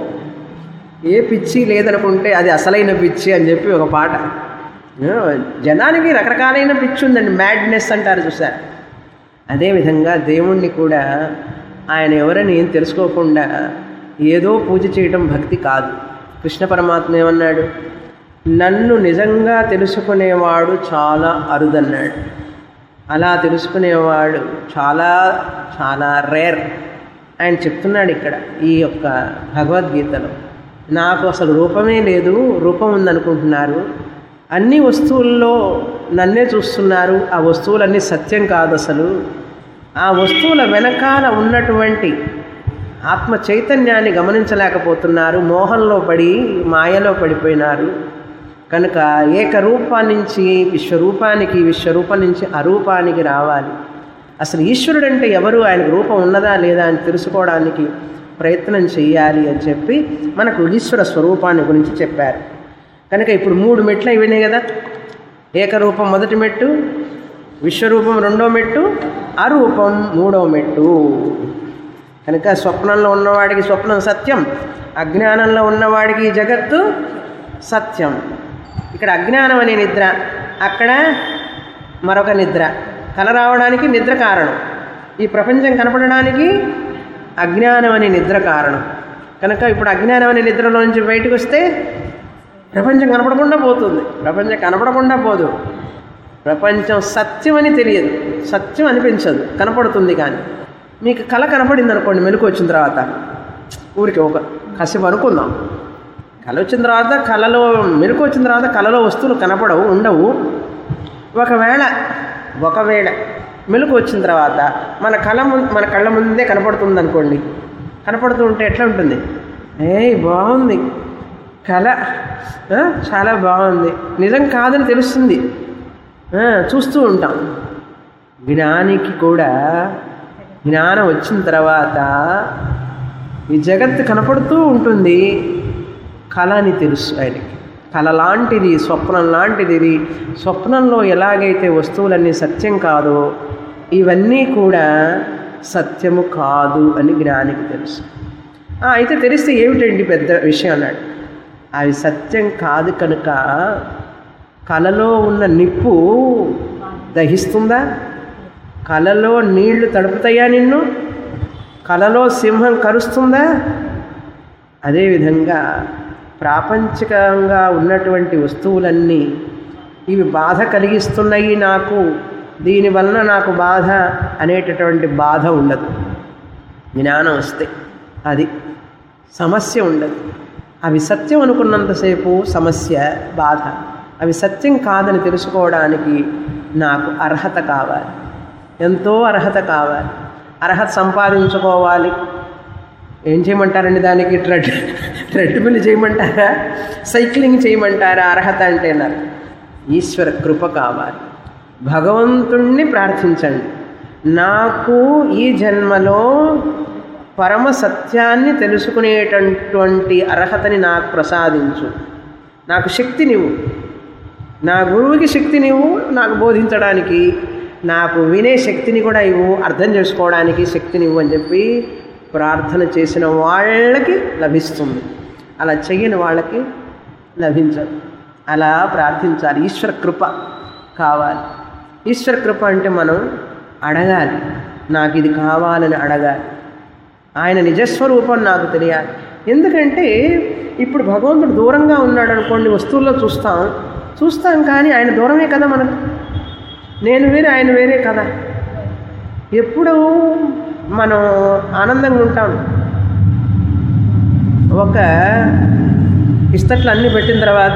Speaker 1: ఏ పిచ్చి లేదనుకుంటే అది అసలైన పిచ్చి అని చెప్పి ఒక పాట ఆ, జనానికి రకరకాలైన పిచ్చి ఉందండి మ్యాడ్నెస్ అంటారు చూసారు అదేవిధంగా దేవుణ్ణి కూడా ఆయన ఎవరని ఏం తెలుసుకోకుండా ఏదో పూజ చేయటం భక్తి కాదు కృష్ణ పరమాత్మ ఏమన్నాడు నన్ను నిజంగా తెలుసుకునేవాడు చాలా అరుదన్నాడు అలా తెలుసుకునేవాడు చాలా చాలా రేర్ ఆయన చెప్తున్నాడు ఇక్కడ ఈ యొక్క భగవద్గీతలో నాకు అసలు రూపమే లేదు రూపం ఉందనుకుంటున్నారు అన్ని వస్తువుల్లో నన్నే చూస్తున్నారు ఆ వస్తువులన్నీ సత్యం కాదు అసలు ఆ వస్తువుల వెనకాల ఉన్నటువంటి ఆత్మ చైతన్యాన్ని గమనించలేకపోతున్నారు మోహంలో పడి మాయలో పడిపోయినారు కనుక ఏకరూపా నుంచి విశ్వరూపానికి విశ్వరూపం నుంచి అరూపానికి రావాలి అసలు ఈశ్వరుడు అంటే ఎవరు ఆయనకు రూపం ఉన్నదా లేదా అని తెలుసుకోవడానికి ప్రయత్నం చేయాలి అని చెప్పి మనకు ఈశ్వర స్వరూపాన్ని గురించి చెప్పారు కనుక ఇప్పుడు మూడు మెట్లు అయిపోయినాయి కదా ఏకరూపం మొదటి మెట్టు విశ్వరూపం రెండో మెట్టు అరూపం మూడో మెట్టు కనుక స్వప్నంలో ఉన్నవాడికి స్వప్నం సత్యం అజ్ఞానంలో ఉన్నవాడికి ఈ జగత్తు సత్యం ఇక్కడ అజ్ఞానం అనే నిద్ర అక్కడ మరొక నిద్ర కల రావడానికి నిద్ర కారణం ఈ ప్రపంచం కనపడడానికి అజ్ఞానం అనే నిద్ర కారణం కనుక ఇప్పుడు అజ్ఞానం అనే నిద్రలో నుంచి బయటకు వస్తే ప్రపంచం కనపడకుండా పోతుంది ప్రపంచం కనపడకుండా పోదు ప్రపంచం సత్యం అని తెలియదు సత్యం అనిపించదు కనపడుతుంది కానీ మీకు కళ కనపడింది అనుకోండి మెలకు వచ్చిన తర్వాత ఊరికి ఒక కాసేపు అనుకుందాం కళ వచ్చిన తర్వాత కళలో మెలకు వచ్చిన తర్వాత కళలో వస్తువులు కనపడవు ఉండవు ఒకవేళ ఒకవేళ మెలకు వచ్చిన తర్వాత మన కళ ము- మన కళ్ళ ముందే కనపడుతుంది అనుకోండి కనపడుతూ ఉంటే ఎట్లా ఉంటుంది ఏయ్ బాగుంది కళ ఆ, చాలా బాగుంది నిజం కాదని తెలుస్తుంది ఆ, చూస్తూ ఉంటాం జ్ఞానికి కూడా జ్ఞానం వచ్చిన తర్వాత ఈ జగత్తు కనపడుతూ ఉంటుంది కళ అని తెలుసు ఆయనకి కళ లాంటిది స్వప్నం లాంటిది ఇది స్వప్నంలో ఎలాగైతే వస్తువులన్నీ సత్యం కాదో ఇవన్నీ కూడా సత్యము కాదు అని జ్ఞానికి తెలుసు "ఆ, అయితే తెలిస్తే ఏమిటండి పెద్ద విషయం అన్నాడు అవి సత్యం కాదు కనుక కలలో ఉన్న నిప్పు దహిస్తుందా కలలో నీళ్లు తడుపుతాయా నిన్ను కలలో సింహం కరుస్తుందా అదేవిధంగా ప్రాపంచికంగా ఉన్నటువంటి వస్తువులన్నీ ఇవి బాధ కలిగిస్తున్నాయి నాకు దీనివలన నాకు బాధ అనేటటువంటి బాధ ఉండదు జ్ఞానం వస్తే అది సమస్య ఉండదు అవి సత్యం అనుకున్నంతసేపు సమస్య బాధ అవి సత్యం కాదని తెలుసుకోవడానికి నాకు అర్హత కావాలి ఎంతో అర్హత కావాలి అర్హత సంపాదించుకోవాలి ఏం చేయమంటారండి దానికి ట్రెడ్ ట్రెడ్మిల్ చేయమంటారా సైక్లింగ్ చేయమంటారా అర్హత అంటేనారు ఈశ్వర కృప కావాలి భగవంతుణ్ణి ప్రార్థించండి నాకు ఈ జన్మలో పరమ సత్యాన్ని తెలుసుకునేటటువంటి అర్హతని నాకు ప్రసాదించు నాకు శక్తి నీవు నా గురువుకి శక్తి నీవు నాకు బోధించడానికి నాకు వినే శక్తిని కూడా ఇవ్వు అర్థం చేసుకోవడానికి శక్తిని ఇవ్వు అని చెప్పి ప్రార్థన చేసిన వాళ్ళకి లభిస్తుంది అలా చెయ్యని వాళ్ళకి లభించదు అలా ప్రార్థించాలి ఈశ్వర కృప కావాలి ఈశ్వర కృప అంటే మనం అడగాలి నాకు ఇది కావాలని అడగాలి ఆయన నిజస్వరూపం నాకు తెలియాలి ఎందుకంటే ఇప్పుడు భగవంతుడు దూరంగా ఉన్నాడు అనుకోండి వస్తువుల్లో చూస్తాం చూస్తాం కానీ ఆయన దూరమే కదా మనకు నేను వేరే ఆయన వేరే కదా ఎప్పుడు మనం ఆనందంగా ఉంటాం ఒక ఇస్తట్లు అన్నీ పెట్టిన తర్వాత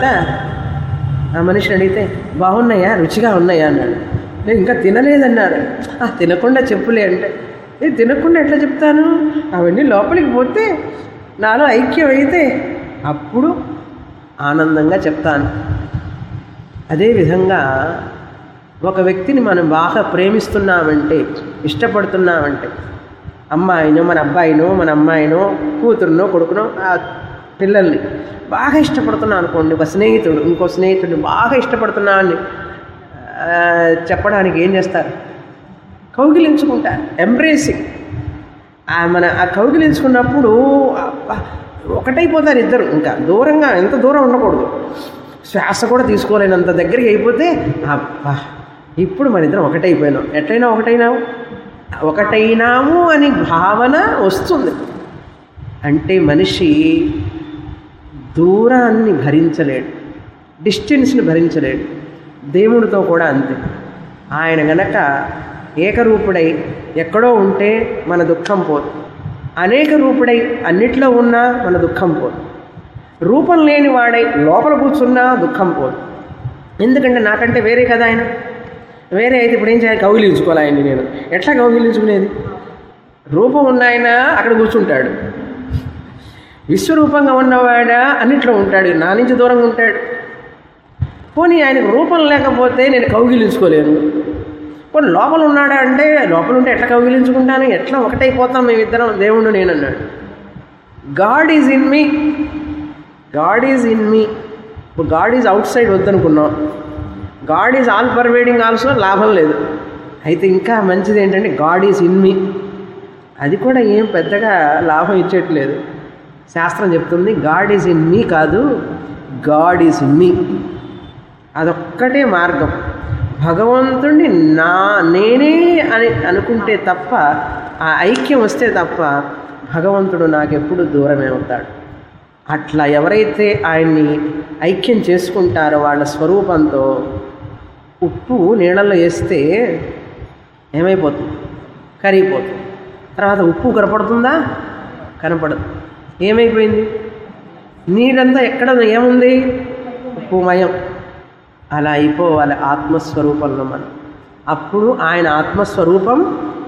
Speaker 1: ఆ మనిషిని అడిగితే బాగున్నాయా రుచిగా ఉన్నాయా అన్నాడు నేను ఇంకా తినలేదన్నాడు "ఆ, తినకుండా చెప్పులే అంటే నేను తినకుండా ఎట్లా చెప్తాను అవన్నీ లోపలికి పోతే నాలో ఐక్యం అయితే అప్పుడు ఆనందంగా చెప్తాను అదేవిధంగా ఒక వ్యక్తిని మనం బాగా ప్రేమిస్తున్నామంటే ఇష్టపడుతున్నామంటే అమ్మాయినో మన అబ్బాయినో మన అమ్మాయినో కూతురునో కొడుకునో ఆ పిల్లల్ని బాగా ఇష్టపడుతున్నాం అనుకోండి ఒక స్నేహితుడు ఇంకో స్నేహితుడిని బాగా ఇష్టపడుతున్నామని ఆ, చెప్పడానికి ఏం చేస్తారు కౌగిలించుకుంటారు ఎంబ్రేసింగ్ ఆ మన ఆ కౌగిలించుకున్నప్పుడు అబ్బా, ఒకటైపోతారు ఇద్దరు ఇంకా దూరంగా ఎంత దూరం ఉండకూడదు శ్వాస కూడా తీసుకోలేనంత దగ్గరికి అయిపోతే అబ్బా ఇప్పుడు మన ఇద్దరం ఒకటైపోయినాం ఎట్లయినా ఒకటైనాము ఒకటైనాము అని భావన వస్తుంది అంటే మనిషి దూరాన్ని భరించలేడు డిస్టెన్స్ని భరించలేడు దేవుడితో కూడా అంతే ఆయన గనక ఏకరూపుడై ఎక్కడో ఉంటే మన దుఃఖం పోదు అనేక రూపుడై అన్నిట్లో ఉన్నా మన దుఃఖం పోదు రూపం లేని వాడై లోపల కూర్చున్నా దుఃఖం పోదు ఎందుకంటే నాకంటే వేరే కదా ఆయన వేరే అయితే ఇప్పుడు ఏం చేయాలి కౌగిలించుకోవాలి ఆయన్ని నేను ఎట్లా కౌగిలించుకునేది రూపం ఉన్న ఆయన అక్కడ కూర్చుంటాడు విశ్వరూపంగా ఉన్నవాడ అన్నిట్లో ఉంటాడు నా నుంచి దూరంగా ఉంటాడు పోనీ ఆయనకు రూపం లేకపోతే నేను కౌగిలించుకోలేను పోనీ లోపల ఉన్నాడా అంటే లోపల ఉంటే ఎట్లా కౌగిలించుకుంటాను ఎట్లా ఒకటైపోతాం మేమిద్దరం దేవుడు నేను అన్నాడు God is in me God is in me ఇప్పుడు గాడ్ ఈజ్ అవుట్ సైడ్ వద్దనుకున్నాం God is all pervading also లాభం లేదు అయితే ఇంకా మంచిది ఏంటంటే గాడ్ ఈజ్ ఇన్ మీ అది కూడా ఏం పెద్దగా లాభం ఇచ్చేట్లేదు శాస్త్రం చెప్తుంది గాడ్ ఈజ్ ఇన్ మీ కాదు గాడ్ ఈజ్ ఇన్ మీ అదొక్కటే మార్గం భగవంతుడిని నా నేనే అని అనుకుంటే తప్ప ఆ ఐక్యం వస్తే తప్ప భగవంతుడు నాకెప్పుడు దూరమే అవుతాడు అట్లా ఎవరైతే ఆయన్ని ఐక్యం చేసుకుంటారో వాళ్ళ స్వరూపంతో ఉప్పు నీళ్ళల్లో వేస్తే ఏమైపోతుంది కరిగిపోతుంది తర్వాత ఉప్పు కనపడుతుందా కనపడదు ఏమైపోయింది నీరంతా ఎక్కడ ఏముంది ఉప్పుమయం అలా అయిపోవాలి ఆత్మస్వరూపంలో మనం అప్పుడు ఆయన ఆత్మస్వరూపం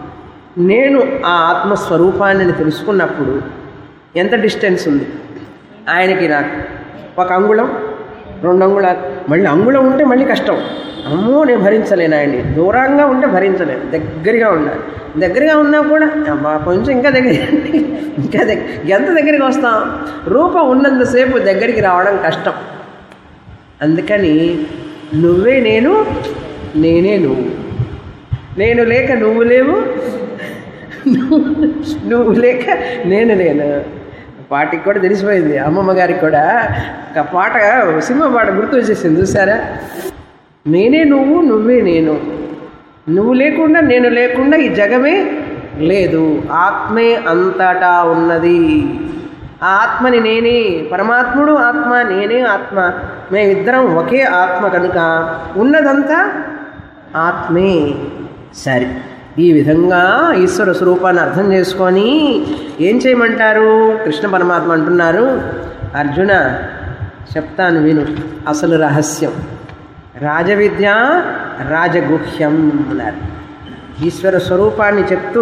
Speaker 1: నేను ఆ ఆత్మస్వరూపాన్ని తెలుసుకున్నప్పుడు ఎంత డిస్టెన్స్ ఉంది ఆయనకి నాకు ఒక అంగుళం రెండు అంగుళాలు మళ్ళీ అంగుళం ఉంటే మళ్ళీ కష్టం అమ్మో నేను భరించలేను ఆయన్ని దూరంగా ఉంటే భరించలేను దగ్గరగా ఉండాలి దగ్గరగా ఉన్నా కూడా అమ్మా కొంచెం ఇంకా దగ్గర ఇంకా దగ్గర ఎంత దగ్గరికి వస్తాం రూపం ఉన్నంతసేపు దగ్గరికి రావడం కష్టం అందుకని నువ్వే నేను నేనే నువ్వు నేను లేక నువ్వు లేవు నువ్వు నువ్వు లేక నేను నేను పాటికి కూడా తెలిసిపోయింది అమ్మమ్మ గారికి కూడా ఒక పాట సినిమా పాట గుర్తు వచ్చేసింది చూసారా నేనే నువ్వు నువ్వే నేను నువ్వు లేకుండా నేను లేకుండా ఈ జగమే లేదు ఆత్మే అంతటా ఉన్నది ఆ ఆత్మని నేనే పరమాత్ముడు ఆత్మ నేనే ఆత్మ మేమిద్దరం ఒకే ఆత్మ కనుక ఉన్నదంతా ఆత్మే సరే ఈ విధంగా ఈశ్వర స్వరూపాన్ని అర్థం చేసుకొని ఏం చేయమంటారు కృష్ణ పరమాత్మ అంటున్నారు అర్జున చెప్తాను విను అసలు రహస్యం రాజవిద్య రాజగుహ్యం అన్నారు ఈశ్వర స్వరూపాన్ని చెప్తూ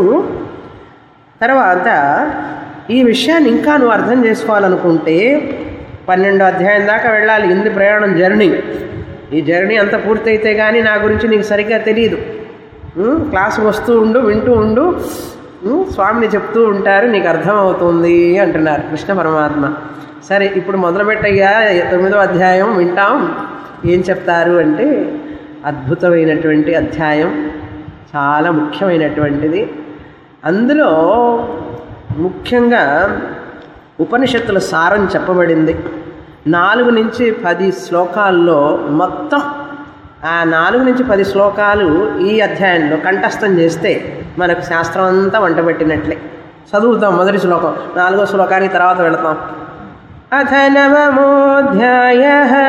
Speaker 1: తర్వాత ఈ విషయాన్ని ఇంకా నువ్వు అర్థం చేసుకోవాలనుకుంటే పన్నెండో అధ్యాయం దాకా వెళ్ళాలి ఇంది ప్రయాణం జర్నీ ఈ జర్నీ అంతా పూర్తయితే కానీ నా గురించి నీకు సరిగ్గా తెలియదు ఉం? క్లాసు వస్తూ ఉండు వింటూ ఉండు ఉం? స్వామిని చెప్తూ ఉంటారు నీకు అర్థమవుతుంది అంటున్నారు కృష్ణ పరమాత్మ సరే ఇప్పుడు మొదలుపెట్టయ్యా తొమ్మిదో అధ్యాయం వింటాం ఏం చెప్తారు అంటే అద్భుతమైనటువంటి అధ్యాయం చాలా ముఖ్యమైనటువంటిది అందులో ముఖ్యంగా ఉపనిషత్తుల సారం చెప్పబడింది నాలుగు నుంచి పది శ్లోకాల్లో మొత్తం ఆ నాలుగు నుంచి పది శ్లోకాలు ఈ అధ్యాయంలో కంఠస్థం చేస్తే మనకు శాస్త్రం అంతా వంటబెట్టినట్లే చదువుతాం మొదటి శ్లోకం నాలుగో శ్లోకానికి తర్వాత వెళతాం అథ నవమోధ్యాయ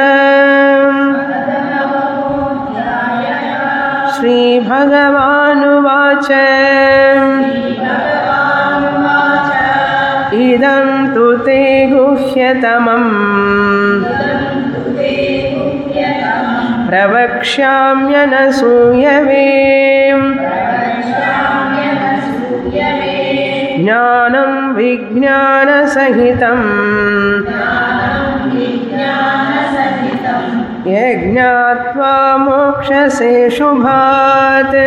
Speaker 1: శ్రీభగవానువాచ ఇదం తు తే గుహ్యతమం ప్రవక్ష్యామ్యనసూయవే జ్ఞానం విజ్ఞానసహితం యజ్ఞాత్వా మోక్షసే శుభాత్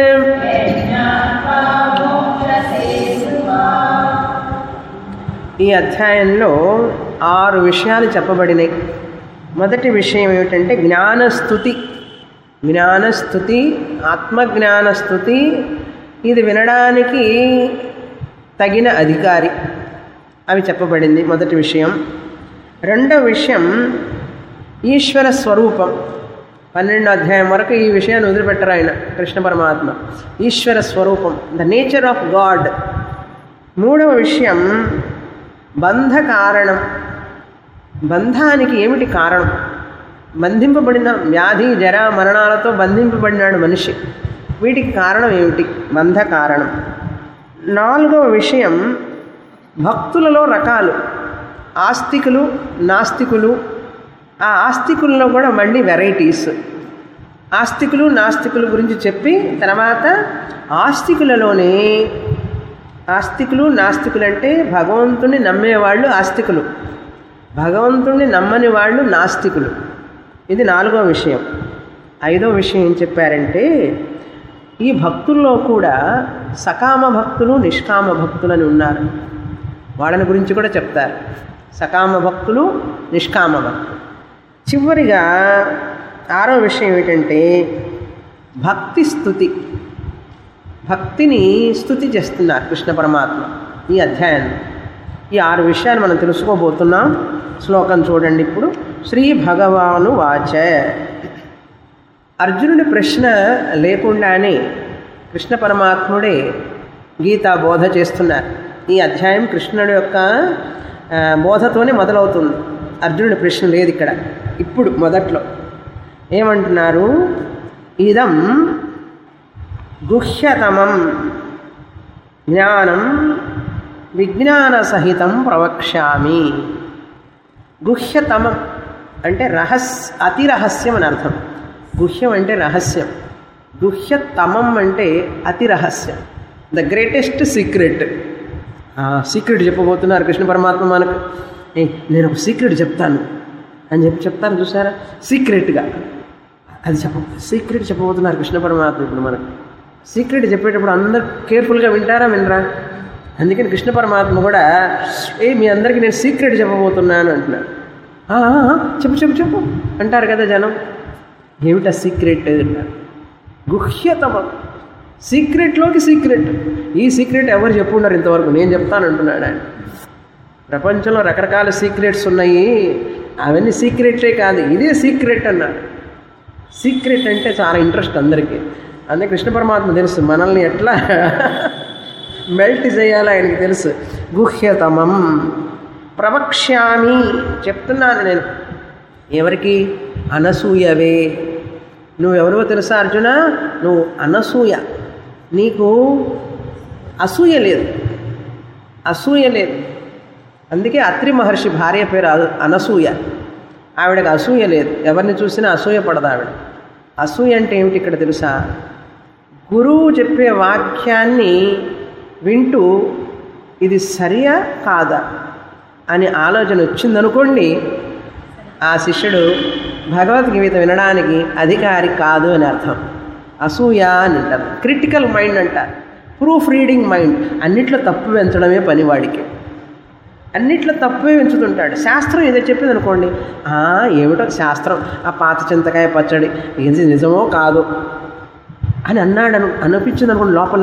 Speaker 1: ఈ అధ్యాయంలో ఆరు విషయాలు చెప్పబడినాయి మొదటి విషయం ఏమిటంటే జ్ఞానస్థుతి జ్ఞానస్థుతి ఆత్మజ్ఞానస్థుతి ఇది వినడానికి తగిన అధికారి అవి చెప్పబడింది మొదటి విషయం రెండవ విషయం ఈశ్వర స్వరూపం పన్నెండో అధ్యాయం వరకు ఈ విషయాన్ని వదిలిపెట్టరు ఆయన కృష్ణ పరమాత్మ ఈశ్వర స్వరూపం ద నేచర్ ఆఫ్ గాడ్ మూడవ విషయం బంధ కారణం బంధానికి ఏమిటి కారణం బంధింపబడిన వ్యాధి జర మరణాలతో బంధింపబడినాడు మనిషి వీటికి కారణం ఏమిటి బంధ కారణం నాలుగవ విషయం భక్తులలో రకాలు ఆస్తికులు నాస్తికులు ఆ ఆస్తికుల్లో కూడా మళ్ళీ వెరైటీస్ ఆస్తికులు నాస్తికుల గురించి చెప్పి తర్వాత ఆస్తికులలోనే ఆస్తికులు నాస్తికులు అంటే భగవంతుని నమ్మేవాళ్ళు ఆస్తికులు భగవంతుణ్ణి నమ్మని వాళ్ళు నాస్తికులు ఇది నాలుగో విషయం ఐదో విషయం ఏం చెప్పారంటే ఈ భక్తుల్లో కూడా సకామ భక్తులు నిష్కామ భక్తులు అని ఉన్నారు వాళ్ళని గురించి కూడా చెప్తారు సకామ భక్తులు నిష్కామ భక్తులు చివరిగా ఆరో విషయం ఏంటంటే భక్తి స్థుతి భక్తిని స్థుతి చేస్తున్నారు కృష్ణ పరమాత్మ ఈ అధ్యాయంలో ఈ ఆరు విషయాలు మనం తెలుసుకోబోతున్నాం శ్లోకం చూడండి ఇప్పుడు శ్రీ భగవాను వాచ అర్జునుడి ప్రశ్న లేకుండానే కృష్ణ పరమాత్ముడే గీతా బోధ చేస్తున్నారు ఈ అధ్యాయం కృష్ణుడి యొక్క ఆ, బోధతోనే మొదలవుతుంది అర్జునుడి ప్రశ్న లేదు ఇక్కడ ఇప్పుడు మొదట్లో ఏమంటున్నారు ఇదం గుహ్యతమం జ్ఞానం విజ్ఞాన సహితం ప్రవక్ష్యామి గుహ్యతమం అంటే రహస్ అతి రహస్యం అని అర్థం గుహ్యం అంటే రహస్యం గుహ్యతమం అంటే అతి రహస్యం ద గ్రేటెస్ట్ సీక్రెట్ సీక్రెట్ చెప్పబోతున్నారు కృష్ణ పరమాత్మ మనకు ఏ నేను ఒక సీక్రెట్ చెప్తాను అని చెప్పి చెప్తాను చూసారా సీక్రెట్గా అది చెప్ప సీక్రెట్ చెప్పబోతున్నారు కృష్ణ పరమాత్మ ఇప్పుడు మనకు సీక్రెట్ చెప్పేటప్పుడు అందరు కేర్ఫుల్గా వింటారా వినరా అందుకని కృష్ణ పరమాత్మ కూడా ఏ మీ అందరికీ నేను సీక్రెట్ చెప్పబోతున్నాను అంటున్నాడు "ఆ, ఆ, ఆ, చెప్పు చెప్పు చెప్పు అంటారు కదా జనం ఏమిటా సీక్రెట్ అంటారు గుహ్యతమం సీక్రెట్లోకి సీక్రెట్ ఈ సీక్రెట్ ఎవరు చెప్పుండరు ఇంతవరకు నేను చెప్తాను అంటున్నాడు ఆయన ప్రపంచంలో రకరకాల సీక్రెట్స్ ఉన్నాయి అవన్నీ సీక్రెట్లే కాదు ఇదే సీక్రెట్ అన్నాడు సీక్రెట్ అంటే చాలా ఇంట్రెస్ట్ అందరికీ అందుకే కృష్ణ పరమాత్మ తెలుసు మనల్ని ఎట్లా మెల్ట్ చేయాలో ఆయనకి తెలుసు గుహ్యతమం ప్రవక్ష్యామి చెప్తున్నాను నేను ఎవరికి అనసూయవే నువ్వెవరో తెలుసా అర్జున నువ్వు అనసూయ నీకు అసూయ లేదు అసూయ లేదు అందుకే అత్రి మహర్షి భార్య పేరు అ- అనసూయ ఆవిడకి అసూయ లేదు ఎవరిని చూసినా అసూయ పడదు ఆవిడ అసూయ అంటే ఏమిటి ఇక్కడ తెలుసా గురువు చెప్పే వాక్యాన్ని వింటూ ఇది సరియా కాదా అని ఆలోచన వచ్చిందనుకోండి ఆ శిష్యుడు భగవద్గీత వినడానికి అధికారి కాదు అని అర్థం అసూయ అని అంటారు క్రిటికల్ మైండ్ అంటారు ప్రూఫ్ రీడింగ్ మైండ్ అన్నిట్లో తప్పు పెంచడమే పని వాడికి అన్నిట్లో తప్పే పెంచుతుంటాడు శాస్త్రం ఏదో చెప్పింది అనుకోండి "ఆ, ఏమిటో శాస్త్రం ఆ పాత చింతకాయ పచ్చడి ఇది నిజమో కాదో అని అన్నాడు అను అనిపించింది అనుకోండి లోపల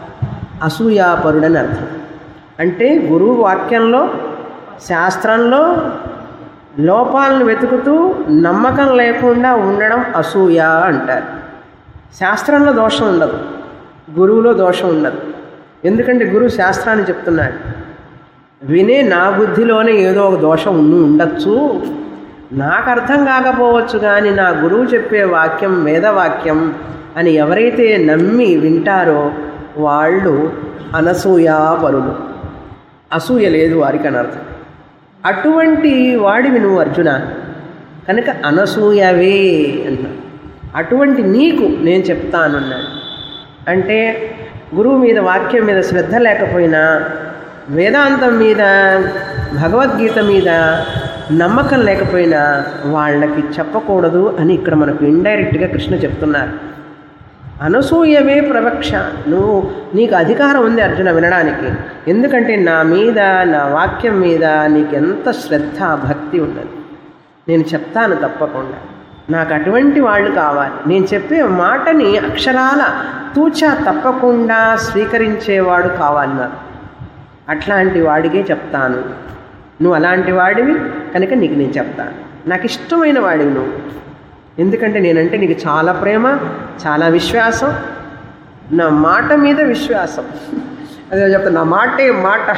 Speaker 1: అసూయాపరుడని అర్థం అంటే గురువు వాక్యంలో శాస్త్రంలో లోపాలను వెతుకుతూ నమ్మకం లేకుండా ఉండడం అసూయ అంటారు శాస్త్రంలో దోషం ఉండదు గురువులో దోషం ఉండదు ఎందుకంటే గురువు శాస్త్రాన్ని చెప్తున్నాడు వినే నా బుద్ధిలోనే ఏదో ఒక దోషం ఉండి ఉండొచ్చు నాకు అర్థం కాకపోవచ్చు కానీ నా గురువు చెప్పే వాక్యం వేదవాక్యం అని ఎవరైతే నమ్మి వింటారో వాళ్ళు అనసూయాపరులు అసూయ లేదు వారికి అని అర్థం అటువంటి వాడివి నువ్వు అర్జున కనుక అనసూయవే అంటాడు అటువంటి నీకు నేను చెప్తానన్నాడు అంటే గురువు మీద వాక్యం మీద శ్రద్ధ లేకపోయినా వేదాంతం మీద భగవద్గీత మీద నమ్మకం లేకపోయినా వాళ్ళకి చెప్పకూడదు అని ఇక్కడ మనకు ఇండైరెక్ట్గా కృష్ణ చెప్తున్నారు అనసూయవే ప్రవక్ష నువ్వు నీకు అధికారం ఉంది అర్జున వినడానికి ఎందుకంటే నా మీద నా వాక్యం మీద నీకు ఎంత శ్రద్ధ భక్తి ఉన్నది నేను చెప్తాను తప్పకుండా నాకు అటువంటి వాళ్ళు కావాలి నేను చెప్పే మాటని అక్షరాల తూచా తప్పకుండా స్వీకరించేవాడు కావాలి నాకు అట్లాంటి వాడికే చెప్తాను నువ్వు అలాంటి వాడివి కనుక నీకు నేను చెప్తాను నాకు ఇష్టమైన వాడివి నువ్వు ఎందుకంటే నేనంటే నీకు చాలా ప్రేమ చాలా విశ్వాసం నా మాట మీద విశ్వాసం అదే చెప్తా నా మాటే మాట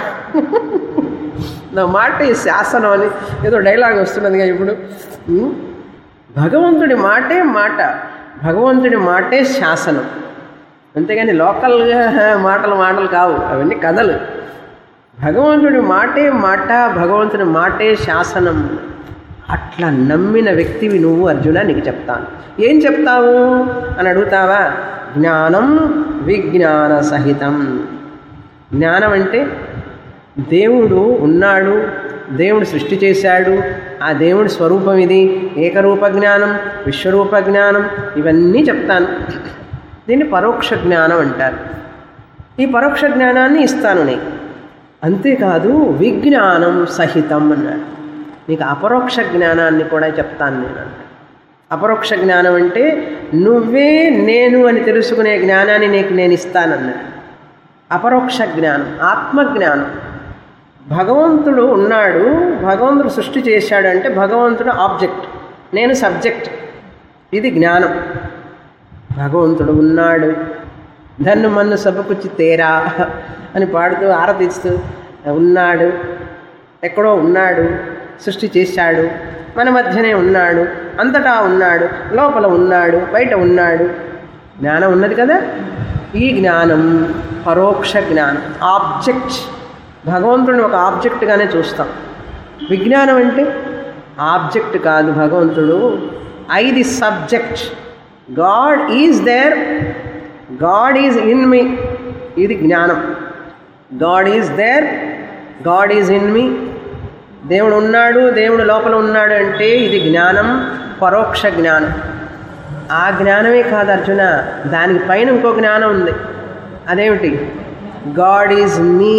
Speaker 1: నా మాటే శాసనం అని ఏదో డైలాగ్ వస్తున్నదిగా ఇప్పుడు ఉం? భగవంతుడి మాటే మాట భగవంతుడి మాటే శాసనం అంతేగాని లోకల్గా మాటలు మాటలు కావు అవన్నీ కథలు భగవంతుడి మాటే మాట భగవంతుడి మాటే శాసనం అట్లా నమ్మిన వ్యక్తివి నువ్వు అర్జున నీకు చెప్తాను ఏం చెప్తావు అని అడుగుతావా జ్ఞానం విజ్ఞాన సహితం జ్ఞానం అంటే దేవుడు ఉన్నాడు దేవుడు సృష్టి చేశాడు ఆ దేవుడి స్వరూపం ఇది ఏకరూప జ్ఞానం విశ్వరూప జ్ఞానం ఇవన్నీ చెప్తాను దీన్ని పరోక్ష జ్ఞానం అంటారు ఈ పరోక్ష జ్ఞానాన్ని ఇస్తాను నీకు అంతేకాదు విజ్ఞానం సహితం అన్నాడు నీకు అపరోక్ష జ్ఞానాన్ని కూడా చెప్తాను నేను అన్నాడు అపరోక్ష జ్ఞానం అంటే నువ్వే నేను అని తెలుసుకునే జ్ఞానాన్ని నీకు నేను ఇస్తానన్నాడు అపరోక్ష జ్ఞానం ఆత్మజ్ఞానం భగవంతుడు ఉన్నాడు భగవంతుడు సృష్టి చేశాడు అంటే భగవంతుడు ఆబ్జెక్ట్ నేను సబ్జెక్ట్ ఇది జ్ఞానం భగవంతుడు ఉన్నాడు ధన్ను మన్ను సభకుచ్చి తేరా అని పాడుతూ ఆరతిస్తూ ఉన్నాడు ఎక్కడో ఉన్నాడు సృష్టి చేశాడు మన మధ్యనే ఉన్నాడు అంతటా ఉన్నాడు లోపల ఉన్నాడు బయట ఉన్నాడు జ్ఞానం ఉన్నది కదా ఈ జ్ఞానం పరోక్ష జ్ఞానం ఆబ్జెక్ట్ భగవంతుడిని ఒక ఆబ్జెక్ట్గానే చూస్తాం విజ్ఞానం అంటే ఆబ్జెక్ట్ కాదు భగవంతుడు I the subject God is there God is in me ఇది జ్ఞానం God is there God is in me దేవుడు ఉన్నాడు దేవుడు లోపల ఉన్నాడు అంటే ఇది జ్ఞానం పరోక్ష జ్ఞానం ఆ జ్ఞానమే కాదు అర్జున దానికి పైన ఇంకో జ్ఞానం ఉంది అదేమిటి గాడ్ ఈజ్ మీ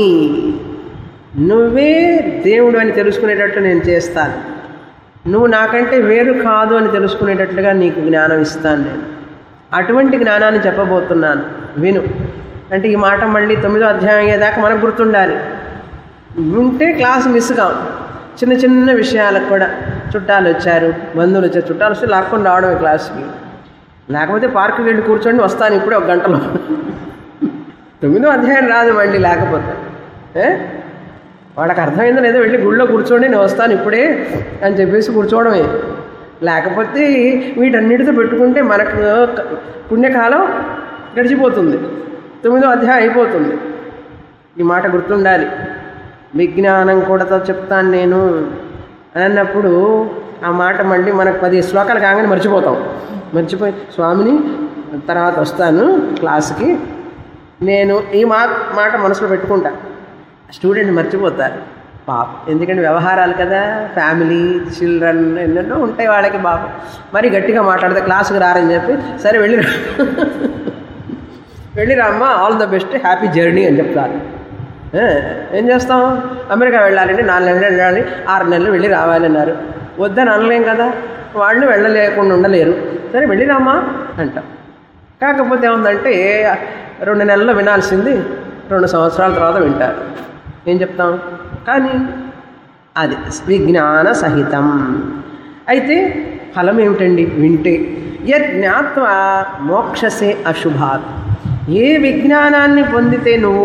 Speaker 1: నువ్వే దేవుడు అని తెలుసుకునేటట్టు నేను చేస్తాను నువ్వు నాకంటే వేరు కాదు అని తెలుసుకునేటట్లుగా నీకు జ్ఞానం ఇస్తాను నేను అటువంటి జ్ఞానాన్ని చెప్పబోతున్నాను విను అంటే ఈ మాట మళ్ళీ తొమ్మిదో అధ్యాయం అయ్యేదాకా మనకు గుర్తుండాలి ఉంటే క్లాస్ మిస్ కాం చిన్న చిన్న విషయాలకు కూడా చుట్టాలు వచ్చారు బంధువులు వచ్చారు చుట్టాలు వస్తే లాక్కొని రావడమే క్లాస్కి లేకపోతే పార్కుకి వెళ్ళి కూర్చొని వస్తాను ఇప్పుడే ఒక గంటలో తొమ్మిదో అధ్యాయం రాదు మళ్ళీ లేకపోతే ఏ వాడికి అర్థమైందో లేదో వెళ్ళి గుళ్ళో కూర్చోండి నేను వస్తాను ఇప్పుడే అని చెప్పేసి కూర్చోవడమే లేకపోతే వీటన్నిటితో పెట్టుకుంటే మనకు పుణ్యకాలం గడిచిపోతుంది తొమ్మిదో అధ్యాయం అయిపోతుంది ఈ మాట గుర్తుండాలి విజ్ఞానం కూడా చెప్తాను నేను అని అన్నప్పుడు ఆ మాట మళ్ళీ మనకు పది శ్లోకాలు కాగానే మర్చిపోతాం మర్చిపోయి స్వామిని తర్వాత వస్తాను క్లాస్కి నేను ఈ మా మాట మనసులో పెట్టుకుంటా స్టూడెంట్ మర్చిపోతారు పాప ఎందుకంటే వ్యవహారాలు కదా ఫ్యామిలీ చిల్డ్రన్ ఎన్నెన్నో ఉంటాయి వాళ్ళకి బాబు మరి గట్టిగా మాట్లాడితే క్లాసుకు రారని చెప్పి సరే వెళ్ళి వెళ్ళిరామ్మా all the best happy journey అని చెప్తారు ఏ, ఏం చేస్తాం అమెరికా వెళ్ళాలండి నాలుగు నెలలు వెళ్ళాలి ఆరు నెలలు వెళ్ళి రావాలి అన్నారు వద్దని అనలేం కదా వాళ్ళు వెళ్ళలేకుండా ఉండలేరు సరే వెళ్ళిరామ్మా అంటాం కాకపోతే ఏముందంటే రెండు నెలల్లో వినాల్సింది రెండు సంవత్సరాల తర్వాత వింటారు ఏం చెప్తాం కానీ అది విజ్ఞాన సహితం అయితే ఫలం ఏమిటండి వింటే యత్ జ్ఞాత్వ మోక్షసే అశుభాత్ ఏ విజ్ఞానాన్ని పొందితే నువ్వు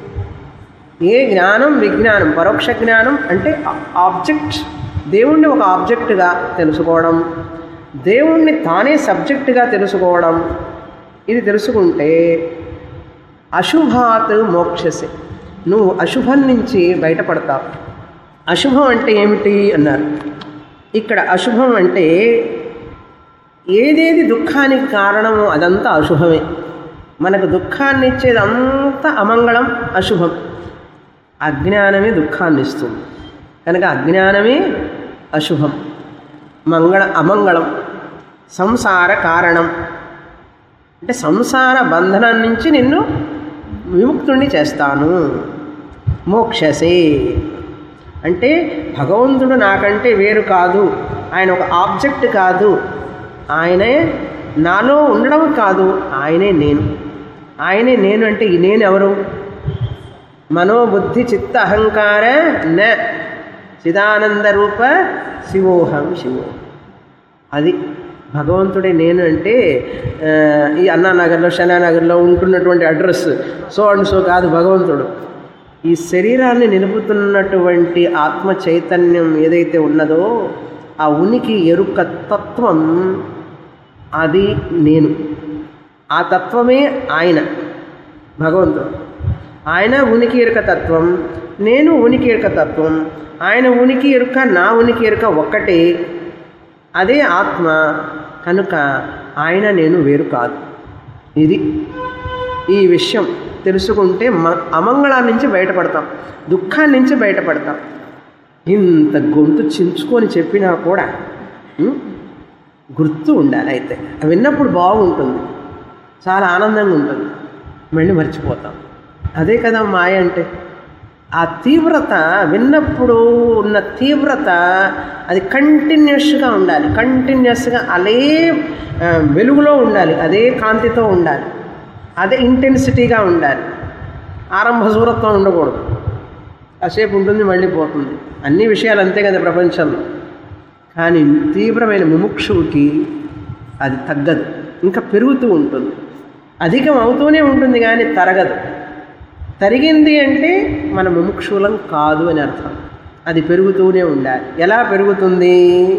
Speaker 1: ఏ జ్ఞానం విజ్ఞానం పరోక్ష జ్ఞానం అంటే ఆబ్జెక్ట్ దేవుణ్ణి ఒక ఆబ్జెక్టుగా తెలుసుకోవడం దేవుణ్ణి తానే సబ్జెక్టుగా తెలుసుకోవడం ఇది తెలుసుకుంటే అశుభాత్ మోక్షసే నువ్వు అశుభం నుంచి బయటపడతావు అశుభం అంటే ఏమిటి అన్నారు ఇక్కడ అశుభం అంటే ఏదేది దుఃఖానికి కారణమో అదంతా అశుభమే మనకు దుఃఖాన్ని ఇచ్చేది అంతా అమంగళం అశుభం అజ్ఞానమే దుఃఖాన్ని ఇస్తుంది కనుక అజ్ఞానమే అశుభం మంగళ అమంగళం సంసార కారణం అంటే సంసార బంధనం నుంచి నిన్ను విముక్తుణ్ణి చేస్తాను మోక్షసే అంటే భగవంతుడు నాకంటే వేరు కాదు ఆయన ఒక ఆబ్జెక్ట్ కాదు ఆయనే నాలో ఉండడం కాదు ఆయనే నేను ఆయనే నేను అంటే ఈ నేను ఎవరు మనోబుద్ధి చిత్త అహంకార న చిదానంద రూప శివోహం శివో అది భగవంతుడే నేను అంటే ఆ, ఈ అన్నానగర్లో శనానగర్లో ఉంటున్నటువంటి అడ్రస్ సో అండ్ సో కాదు భగవంతుడు ఈ శరీరాన్ని నిలుపుతున్నటువంటి ఆత్మ చైతన్యం ఏదైతే ఉన్నదో ఆ ఉనికి ఎరుక తత్వం అది నేను ఆ తత్వమే ఆయన భగవంతుడు ఆయన ఉనికి ఎరుక తత్వం నేను ఉనికి ఎరుక తత్వం ఆయన ఉనికి ఎరుక నా ఉనికి ఎరుక ఒక్కటే అదే ఆత్మ కనుక ఆయన నేను వేరు కాదు ఇది ఈ విషయం తెలుసుకుంటే మ అమంగళాల నుంచి బయటపడతాం దుఃఖాన్ని నుంచి బయటపడతాం ఇంత గొంతు చించుకొని చెప్పినా కూడా ఉం, గుర్తు ఉండాలి అయితే అవి విన్నప్పుడు బాగుంటుంది చాలా ఆనందంగా ఉంటుంది మళ్ళీ మర్చిపోతాం అదే కదా మాయ అంటే ఆ తీవ్రత విన్నప్పుడు ఉన్న తీవ్రత అది కంటిన్యూస్గా ఉండాలి కంటిన్యూస్గా అదే ఆ, వెలుగులో ఉండాలి అదే కాంతితో ఉండాలి అదే ఇంటెన్సిటీగా ఉండాలి ఆరంభ సూరత్వం ఉండకూడదు కాసేపు ఉంటుంది మళ్ళీ పోతుంది అన్ని విషయాలు అంతే కదా ప్రపంచంలో కానీ తీవ్రమైన ముముక్షువుకి అది తగ్గదు ఇంకా పెరుగుతూ ఉంటుంది అధికం అవుతూనే ఉంటుంది కానీ తరగదు తరిగింది అంటే మన ముముక్షులం కాదు అని అర్థం అది పెరుగుతూనే ఉండాలి ఎలా పెరుగుతుంది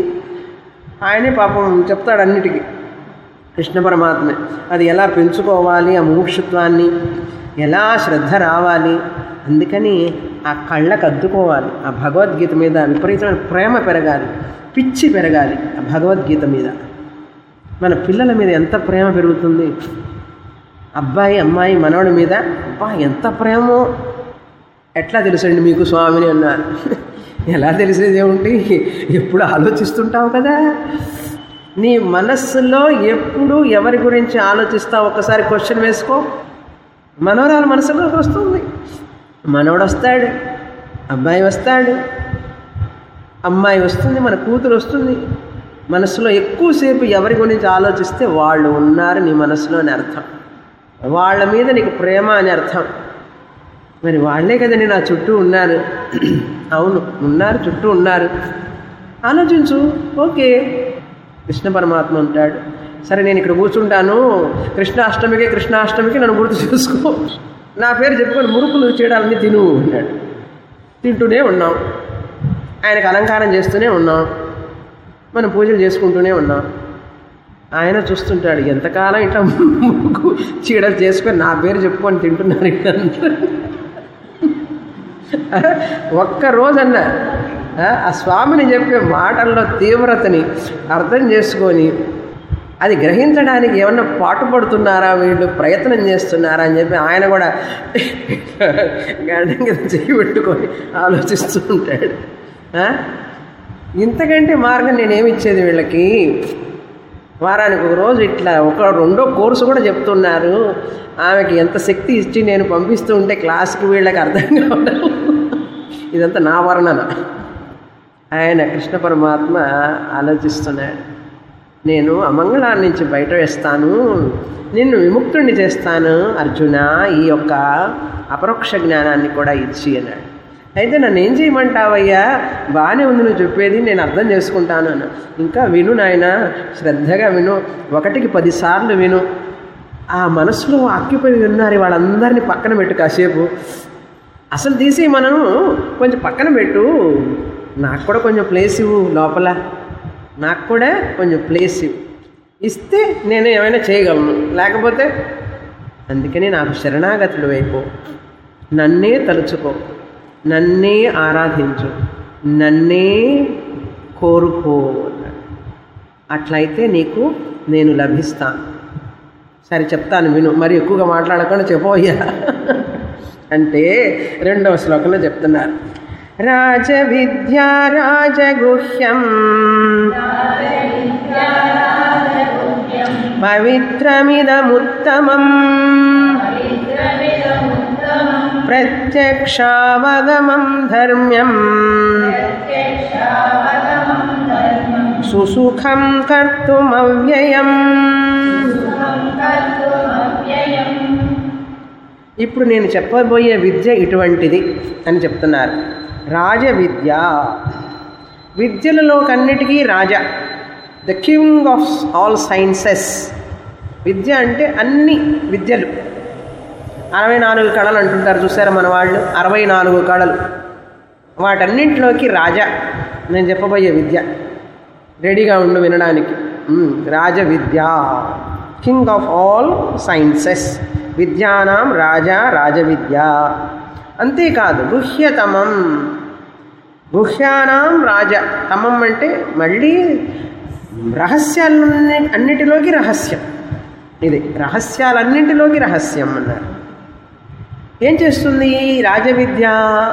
Speaker 1: ఆయనే పాపం చెప్తాడు అన్నిటికీ కృష్ణ పరమాత్మే అది ఎలా పెంచుకోవాలి ఆ ముముక్షుత్వాన్ని ఎలా శ్రద్ధ రావాలి అందుకని ఆ కళ్ళకు అద్దుకోవాలి ఆ భగవద్గీత మీద విపరీతమైన ప్రేమ పెరగాలి పిచ్చి పెరగాలి ఆ భగవద్గీత మీద మన పిల్లల మీద ఎంత ప్రేమ పెరుగుతుంది అబ్బాయి అమ్మాయి మనవడి మీద అబ్బా ఎంత ప్రేమో ఎట్లా తెలుసండి మీకు స్వామిని అన్నారు ఎలా తెలిసేది ఏమిటి ఎప్పుడు ఆలోచిస్తుంటావు కదా నీ మనస్సులో ఎప్పుడు ఎవరి గురించి ఆలోచిస్తావు ఒకసారి క్వశ్చన్ వేసుకో మనవరాలు మనసులోకి వస్తుంది మనవడు వస్తాడు అబ్బాయి వస్తాడు అమ్మాయి వస్తుంది మన కూతురు వస్తుంది మనసులో ఎక్కువసేపు ఎవరి గురించి ఆలోచిస్తే వాళ్ళు ఉన్నారు నీ మనసులో అని అర్థం వాళ్ళ మీద నీకు ప్రేమ అని అర్థం మరి వాళ్ళే కదండి నా చుట్టూ ఉన్నారు అవును ఉన్నారు చుట్టూ ఉన్నారు ఆలోచించు ఓకే కృష్ణ పరమాత్మ ఉంటాడు సరే నేను ఇక్కడ కూర్చుంటాను కృష్ణాష్టమికి కృష్ణాష్టమికి నన్ను గుర్తు చేసుకో నా పేరు చెప్పుకొని మురుకులు చేయడాలన్నీ తిను అన్నాడు తింటూనే ఉన్నాం ఆయనకు అలంకారం చేస్తూనే ఉన్నాం మనం పూజలు చేసుకుంటూనే ఉన్నాం ఆయన చూస్తుంటాడు ఎంతకాలం ఇట్లా ముక్కు చీడలు చేసుకొని నా పేరు చెప్పుకొని తింటున్నారు ఇట్లంతా ఒక్క రోజన్నా ఆ స్వామిని చెప్పే మాటల్లో తీవ్రతని అర్థం చేసుకొని అది గ్రహించడానికి ఏమన్నా పాటుపడుతున్నారా వీళ్ళు ప్రయత్నం చేస్తున్నారా అని చెప్పి ఆయన కూడా గండం కింద చెయ్యి పెట్టుకొని ఆలోచిస్తూ ఉంటాడు ఆ? ఇంతకంటే మార్గం నేనేమిచ్చేది వీళ్ళకి వారానికి ఒక రోజు ఇట్లా ఒక రెండో కోర్సు కూడా చెప్తున్నారు ఆమెకి ఎంత శక్తి ఇచ్చి నేను పంపిస్తూ ఉంటే క్లాస్కి వీళ్ళకి అర్థం కావడం ఇదంతా నా వర్ణన ఆయన కృష్ణ పరమాత్మ ఆలోచిస్తున్నాడు నేను అమంగళాన్ని నుంచి బయట వేస్తాను నిన్ను విముక్తుణ్ణి చేస్తాను అర్జున ఈ యొక్క అపరోక్ష జ్ఞానాన్ని కూడా ఇచ్చి అన్నాడు అయితే నన్ను ఏం చేయమంటావయ్యా బాగానే ఉంది నువ్వు చెప్పేది నేను అర్థం చేసుకుంటాను అన్న ఇంకా విను నాయన శ్రద్ధగా విను ఒకటికి పదిసార్లు విను ఆ మనసులో ఆక్యుపై ఉన్నారు వాళ్ళందరినీ పక్కన పెట్టు కాసేపు అసలు తీసి మనం కొంచెం పక్కన పెట్టు నాకు కూడా కొంచెం ప్లేస్ ఇవ్వు లోపల నాకు కూడా కొంచెం ప్లేస్ ఇవ్వు ఇస్తే నేను ఏమైనా చేయగలను లేకపోతే అందుకని నాకు శరణాగతుడు వైపు నన్నే తలుచుకో నన్నే ఆరాధించు నన్నే కోరుకో అన్నాడు అట్లయితే నీకు నేను లభిస్తాను సరే చెప్తాను విను మరి ఎక్కువగా మాట్లాడకుండా చెప్పబోయ్యా అంటే రెండవ శ్లోకంలో చెప్తున్నారు రాజ విద్యా రాజగుహ్యం పవిత్రమిదముత్తమం ప్రత్యక్షావగమం ధర్మ్యం సుసుఖం కర్తుమవ్యయం ఇప్పుడు నేను చెప్పబోయే విద్య ఇటువంటిది అని చెప్తున్నారు రాజ విద్య విద్యలలో కన్నిటికీ రాజా the king of all sciences విద్య అంటే అన్ని విద్యలు అరవై నాలుగు కళలు అంటుంటారు చూసారా మన వాళ్ళు అరవై నాలుగు కళలు వాటన్నింటిలోకి రాజా నేను చెప్పబోయే విద్య రెడీగా ఉండు వినడానికి మ్, రాజ విద్య కింగ్ ఆఫ్ ఆల్ సైన్సెస్ విద్యానాం రాజా రాజవిద్య అంతేకాదు గుహ్యతమం గుహ్యానాం రాజ తమం అంటే మళ్ళీ రహస్యాలన్నీ అన్నిటిలోకి రహస్యం ఇది రహస్యాలన్నింటిలోకి రహస్యం అన్నారు ఏం చేస్తుంది ఈ రాజవిద్య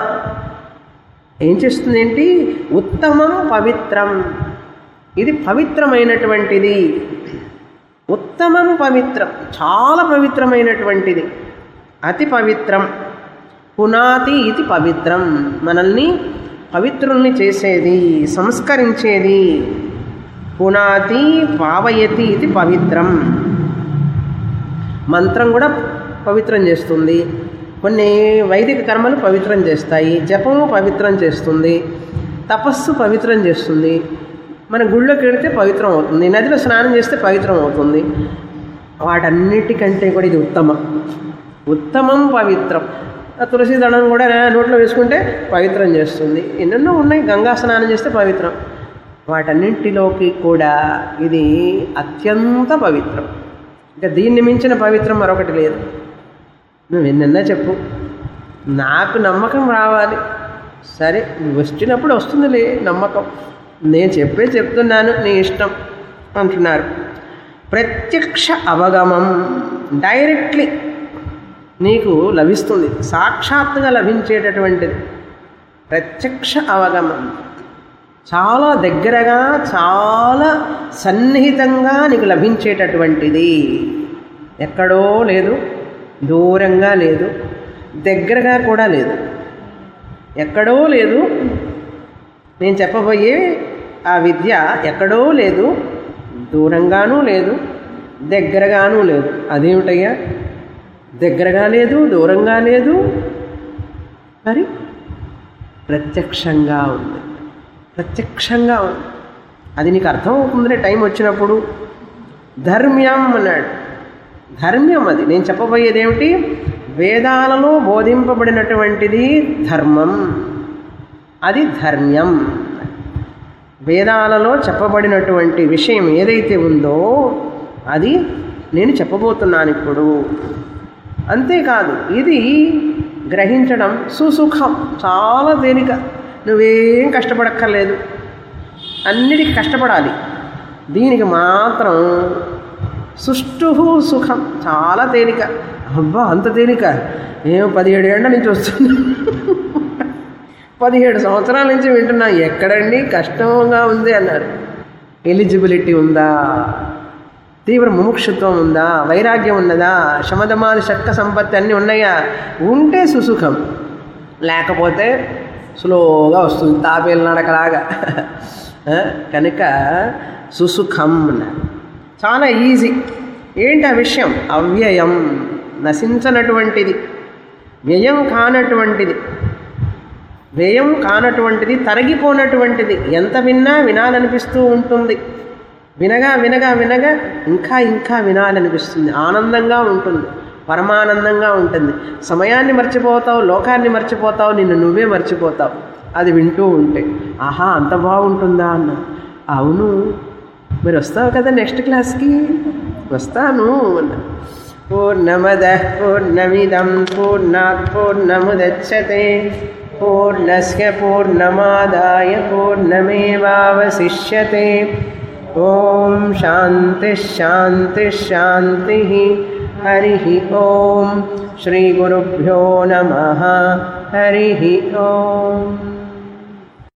Speaker 1: ఏం చేస్తుంది ఏంటి ఉత్తమం పవిత్రం ఇది పవిత్రమైనటువంటిది ఉత్తమం పవిత్రం చాలా పవిత్రమైనటువంటిది అతి పవిత్రం పునాతి ఇది పవిత్రం మనల్ని పవిత్రుల్ని చేసేది సంస్కరించేది పునాతి పావయతి ఇది పవిత్రం మంత్రం కూడా పవిత్రం చేస్తుంది కొన్ని వైదిక కర్మలు పవిత్రం చేస్తాయి జపము పవిత్రం చేస్తుంది తపస్సు పవిత్రం చేస్తుంది మన గుళ్ళోకి వెడితే పవిత్రం అవుతుంది నదిలో స్నానం చేస్తే పవిత్రం అవుతుంది వాటన్నిటికంటే కూడా ఇది ఉత్తమం ఉత్తమం పవిత్రం ఆ తులసి దళం కూడా నోట్లో వేసుకుంటే పవిత్రం చేస్తుంది ఎన్నెన్నో ఉన్నాయి గంగా స్నానం చేస్తే పవిత్రం వాటన్నింటిలోకి కూడా ఇది అత్యంత పవిత్రం ఇంకా దీన్ని మించిన పవిత్రం మరొకటి లేదు నువ్వు ఎన్నెన్నా చెప్పు నాకు నమ్మకం రావాలి సరే నువ్వు వచ్చినప్పుడు వస్తుందిలే నమ్మకం నేను చెప్పే చెప్తున్నాను నీ ఇష్టం అంటున్నారు ప్రత్యక్ష అవగమం డైరెక్ట్లీ నీకు లభిస్తుంది సాక్షాత్తుగా లభించేటటువంటిది ప్రత్యక్ష అవగమం చాలా దగ్గరగా చాలా సన్నిహితంగా నీకు లభించేటటువంటిది ఎక్కడో లేదు దూరంగా లేదు దగ్గరగా కూడా లేదు ఎక్కడో లేదు నేను చెప్పబోయే ఆ విద్య ఎక్కడో లేదు దూరంగానూ లేదు దగ్గరగానూ లేదు అదేమిటయ్యా దగ్గరగా లేదు దూరంగా లేదు మరి ప్రత్యక్షంగా ఉంది ప్రత్యక్షంగా ఉంది అది నీకు అర్థమవుతుందిలే టైం వచ్చినప్పుడు ధర్మ్యం అన్నాడు ధర్మ్యం అది నేను చెప్పబోయేది ఏమిటి వేదాలలో బోధింపబడినటువంటిది ధర్మం అది ధర్మ్యం వేదాలలో చెప్పబడినటువంటి విషయం ఏదైతే ఉందో అది నేను చెప్పబోతున్నాను ఇప్పుడు అంతేకాదు ఇది గ్రహించడం సుసుఖం చాలా తేలిక నువ్వేం కష్టపడక్కర్లేదు అన్నిటికీ కష్టపడాలి దీనికి మాత్రం సుష్టు సుఖం చాలా తేలిక అబ్బా అంత తేలిక ఏం పదిహేడు ఏళ్ళ నుంచి వస్తున్నా పదిహేడు సంవత్సరాల నుంచి వింటున్నా ఎక్కడండి కష్టంగా ఉంది అన్నారు ఎలిజిబిలిటీ ఉందా తీవ్ర ముముక్షుత్వం ఉందా వైరాగ్యం ఉన్నదా శమధమాది శక్త సంపత్తి అన్నీ ఉన్నాయా ఉంటే సుసుఖం లేకపోతే స్లోగా వస్తుంది తాపేలు నడకలాగా ఆ, కనుక సుసుఖం అన్నారు చాలా ఈజీ ఏంటి ఆ విషయం అవ్యయం నశించనటువంటిది వ్యయం కానటువంటిది వ్యయం కానటువంటిది తరగిపోనటువంటిది ఎంత విన్నా వినాలనిపిస్తూ ఉంటుంది వినగా వినగా వినగా ఇంకా ఇంకా వినాలనిపిస్తుంది ఆనందంగా ఉంటుంది పరమానందంగా ఉంటుంది సమయాన్ని మర్చిపోతావు లోకాన్ని మర్చిపోతావు నిన్ను నువ్వే మర్చిపోతావు అది వింటూ ఉంటే ఆహా అంత బాగుంటుందా అన్న అవును మరి వస్తావు కదా నెక్స్ట్ క్లాస్కి వస్తాను అన్న పూర్ణమద పూర్ణమిదం పూర్ణాత్ పూర్ణముదచ్చతే పూర్ణస్య పూర్ణమాదాయ పూర్ణమేవావశిష్యతే ఓం శాంతి శాంతి శాంతి హరి ఓం శ్రీ గురుభ్యో నమ హరి ఓం